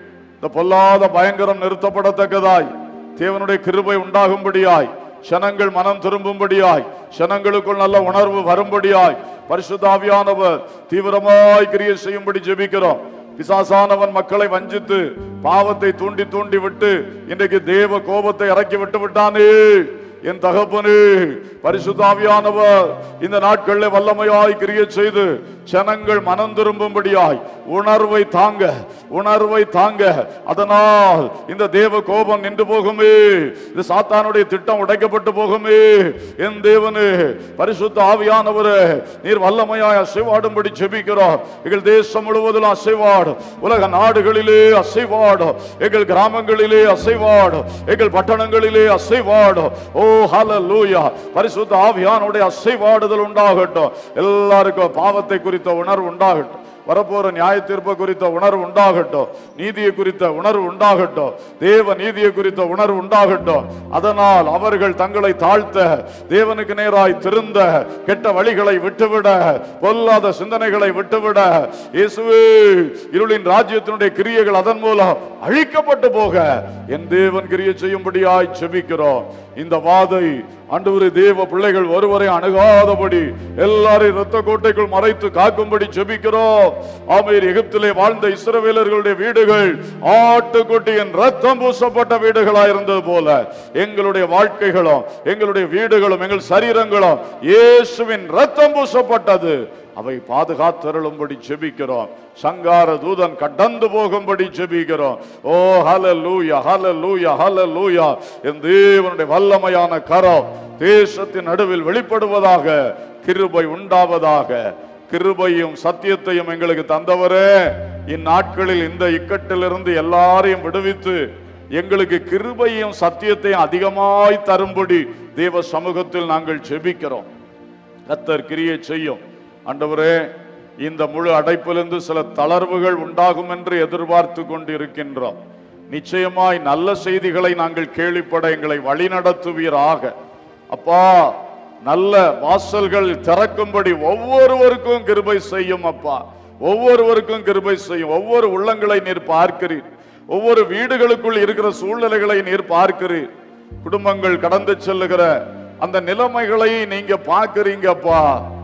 இந்த பொல்லாத பயங்கரம் நிறுத்தப்படத்தக்கதாய் தேவனுடைய கிருபை உண்டாகும்படியாய் ஜனங்கள் மனம் திரும்பும்படியாய் ஜனங்களுக்குள் நல்ல உணர்வு வரும்படியாய் பரிசுத்தாவியானவர் தீவிரமாய் கிரியை செய்யும்படி ஜெபிக்கிறோம் பிசாசானவன் மக்களை வஞ்சித்து பாவத்தை தூண்டி தூண்டி விட்டு இன்றைக்கு தேவ கோபத்தை இறக்கி விட்டு விட்டானே என் தகப்பனே பரிசுத்தாவியானவர் இந்த நாட்களில் வல்லமையாய் கிரியை செய்து ஜனங்கள் மனம் திரும்பும்படியாய் உணர்வை தாங்க உணர்வை தாங்க அதனால் இந்த தேவ கோபம் நின்று போகுமே இந்த சாத்தானுடைய திட்டம் உடைக்கப்பட்டு போகுமே என் தேவனே பரிசுத்த ஆவியானவரே நீர் வல்லமையாய் அசைவாடும்படி ஜெபிக்கிறோம் எங்கள் தேசம் முழுவதிலும் அசைவாடு உலக நாடுகளிலே அசைவாடு எங்கள் கிராமங்களிலே அசைவாடு எங்கள் பட்டணங்களிலே அசைவாடு ஓ ஹalleluya பரிசுத்த ஆவியானுடைய அசைவாடுதல் உண்டாகட்டும் எல்லாருக்கும் பாவத்தை குறித்த உணர்வு உண்டாகட்டும் வரப்போற நியாய தீர்ப்பு குறித்த உணர்வு உண்டாகட்டும் நீதியை குறித்த உணர்வு உண்டாகட்டும் தேவ நீதியை குறித்த உணர்வு உண்டாகட்டும் அதனால் அவர்கள் தங்களை தாழ்த்த தேவனுக்கு நேராய் திருந்த கெட்ட வழிகளை விட்டுவிட பொல்லாத சிந்தனைகளை விட்டுவிட இயேசுவே இருளின் ராஜ்யத்தினுடைய கிரியைகள் அதன் மூலம் அழிக்கப்பட்டு போக என் தேவன் கிரியை செய்யும்படியாய் செபிக்கிறோம் இந்த வாதை ஆண்டவரே தேவ பிள்ளைகள் ஒருவரை அணுகாதபடி எல்லாரையும் இரத்த கோட்டைக்குள் மறைத்து காக்கும்படி ஜெபிக்கிறோம் ஆமீர் எகிப்திலே வாழ்ந்த இஸ்ரவேலர்களுடைய வீடுகள் ஆட்டுக்குட்டியின் ரத்தம் பூசப்பட்ட வீடுகளா இருந்தது போல எங்களுடைய வாழ்க்கைகளும் எங்களுடைய வீடுகளும் எங்கள் சரீரங்களும் இயேசுவின் ரத்தம் பூசப்பட்டது அவை பாதுகாத்தருளும்படி ஜெபிக்கிறோம் சங்கார தூதன் கடந்து போகும்படி ஜெபிக்கிறோம் ஓ ஹalleluya ஹalleluya ஹalleluya என் தேவனுடைய வல்லமையான கரம் தேசத்தின் நடுவில் வெளிப்படுவதாக கிருபை உண்டாவதாக கிருபையும் சத்தியத்தையும் எங்களுக்கு தந்தவரே இந்நாட்களில் இந்த இக்கட்டிலிருந்து எல்லாரையும் விடுவித்து எங்களுக்கு கிருபையும் சத்தியத்தையும் அதிகமாய் தரும்படி தேவ சமூகத்தில் நாங்கள் ஜெபிக்கிறோம் கத்தர் கிரியை செய்யும் ஆண்டவரே இந்த முழு அடைப்பிலிருந்து சில தளர்வுகள் உண்டாகும் என்று எதிர்பார்த்து கொண்டிருக்கின்றோம் நிச்சயமாய் நல்ல செய்திகளை நாங்கள் கேள்விப்பட எங்களை வழிநடத்துவீராக அப்பா நல்ல வாசல்கள் திறக்கும்படி ஒவ்வொருவருக்கும் கிருபை செய்யும் அப்பா ஒவ்வொருவருக்கும் கிருபை செய்யும் ஒவ்வொரு உள்ளங்களை நீர் பார்க்கிறீர் ஒவ்வொரு வீடுகளுக்குள் இருக்கிற சூழ்நிலைகளை நீர் பார்க்கிறீர் குடும்பங்கள் கடந்து செல்லுகிற அந்த நிலைமைகளை நீங்க பார்க்கிறீங்கப்பா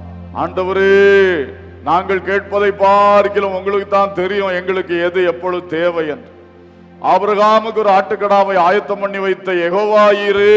ஆண்டவரே நாங்கள் கேட்பதை பார்க்கலாம் உங்களுக்கு தான் தெரியும் எங்களுக்கு எது எப்பொழுது தேவை என்று ஆபிரகாமுக்கு ஒரு ஆட்டுக்கடாவை ஆயத்தம் பண்ணி வைத்த எகோவாயிரு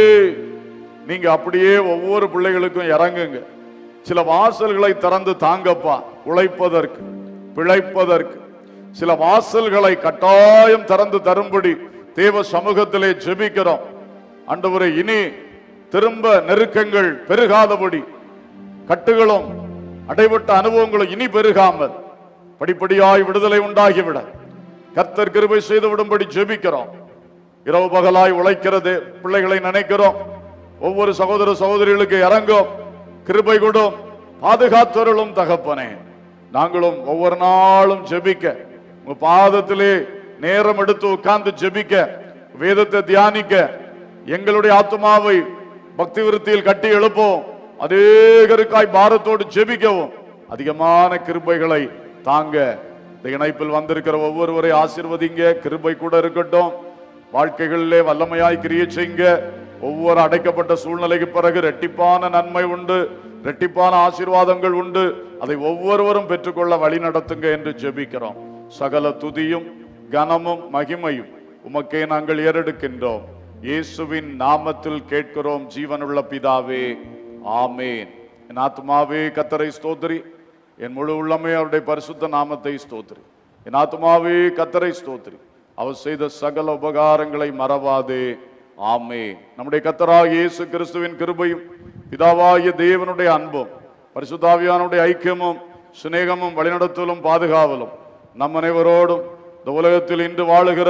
நீங்க அப்படியே ஒவ்வொரு பிள்ளைகளுக்கும் இறங்குங்க சில வாசல்களை திறந்து தாங்கப்பா உழைப்பதற்கு பிழைப்பதற்கு சில வாசல்களை கட்டாயம் திறந்து தரும்படி தேவ சமூகத்திலே ஜெபிக்கிறோம் ஆண்டவரே இனி திரும்ப நெருக்கங்கள் பெருகாதபடி கட்டுகளும் அடைபட்ட அனுபவங்களும் இனி பெருகாமல் படிப்படியாய் விடுதலை உண்டாகிவிட கர்த்தர் கிருபை செய்து விடும்படி ஜெபிக்கிறோம் இரவு பகலாய் உழைக்கிறது பிள்ளைகளை நினைக்கிறோம் ஒவ்வொரு சகோதர சகோதரிகளுக்கு இறங்கும் கிருபை கொடும் பாதுகாத்தருளும் தகப்பனே நாங்களும் ஒவ்வொரு நாளும் ஜெபிக்க உங்க பாதத்திலே நேரம் எடுத்து உட்கார்ந்து ஜெபிக்க வேதத்தை தியானிக்க எங்களுடைய ஆத்மாவை பக்தி விருத்தியில் கட்டி எழுப்போம் அநேகருக்காய் பாரத்தோடு ஜெபிக்கவும் அதிகமான கிருபைகளை தாங்க இந்த இணைப்பில் வந்திருக்கிற ஒவ்வொருவரை ஆசீர்வதிங்க கிருபை கூட இருக்கட்டும் வாழ்க்கைகளிலே வல்லமையாய் கிரியை செய்யுங்க ஒவ்வொரு அடைக்கப்பட்ட சூழ்நிலைக்கு பிறகு ரெட்டிப்பான நன்மை உண்டு ரெட்டிப்பான ஆசீர்வாதங்கள் உண்டு அதை ஒவ்வொருவரும் பெற்றுக்கொள்ள வழி நடத்துங்க என்று ஜெபிக்கிறோம் சகல துதியும் கனமும் மகிமையும் உமக்கே நாங்கள் ஏறெடுக்கின்றோம் இயேசுவின் நாமத்தில் கேட்கிறோம் ஜீவனுள்ள பிதாவே ஆமேன் என் ஆத்மாவே கத்தரை ஸ்தோத்திரி என் முழு உள்ளமே அவருடைய பரிசுத்த நாமத்தை ஸ்தோத்திரி என் ஆத்மாவே கத்தரை ஸ்தோத்திரி அவர் செய்த சகல உபகாரங்களை மறவாதே ஆமே நம்முடைய கத்தராகிய இயேசு கிறிஸ்துவின் கிருபையும் பிதாவாகிய தேவனுடைய அன்பும் பரிசுத்தாவியானுடைய ஐக்கியமும் சிநேகமும் வழிநடத்தலும் பாதுகாவலும் நம் அனைவரோடும் இந்த உலகத்தில் இன்று வாழுகிற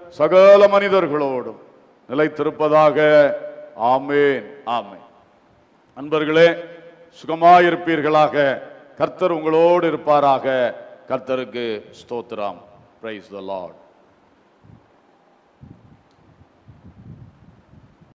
சகல மனிதர்களோடும் நிலைத்திருப்பதாக ஆமேன் ஆமேன் அன்பர்களே சுகமாயிருப்பீர்களாக கர்த்தர் உங்களோடு இருப்பாராக கர்த்தருக்கு ஸ்தோத்திரம் பிரைஸ் த லார்ட்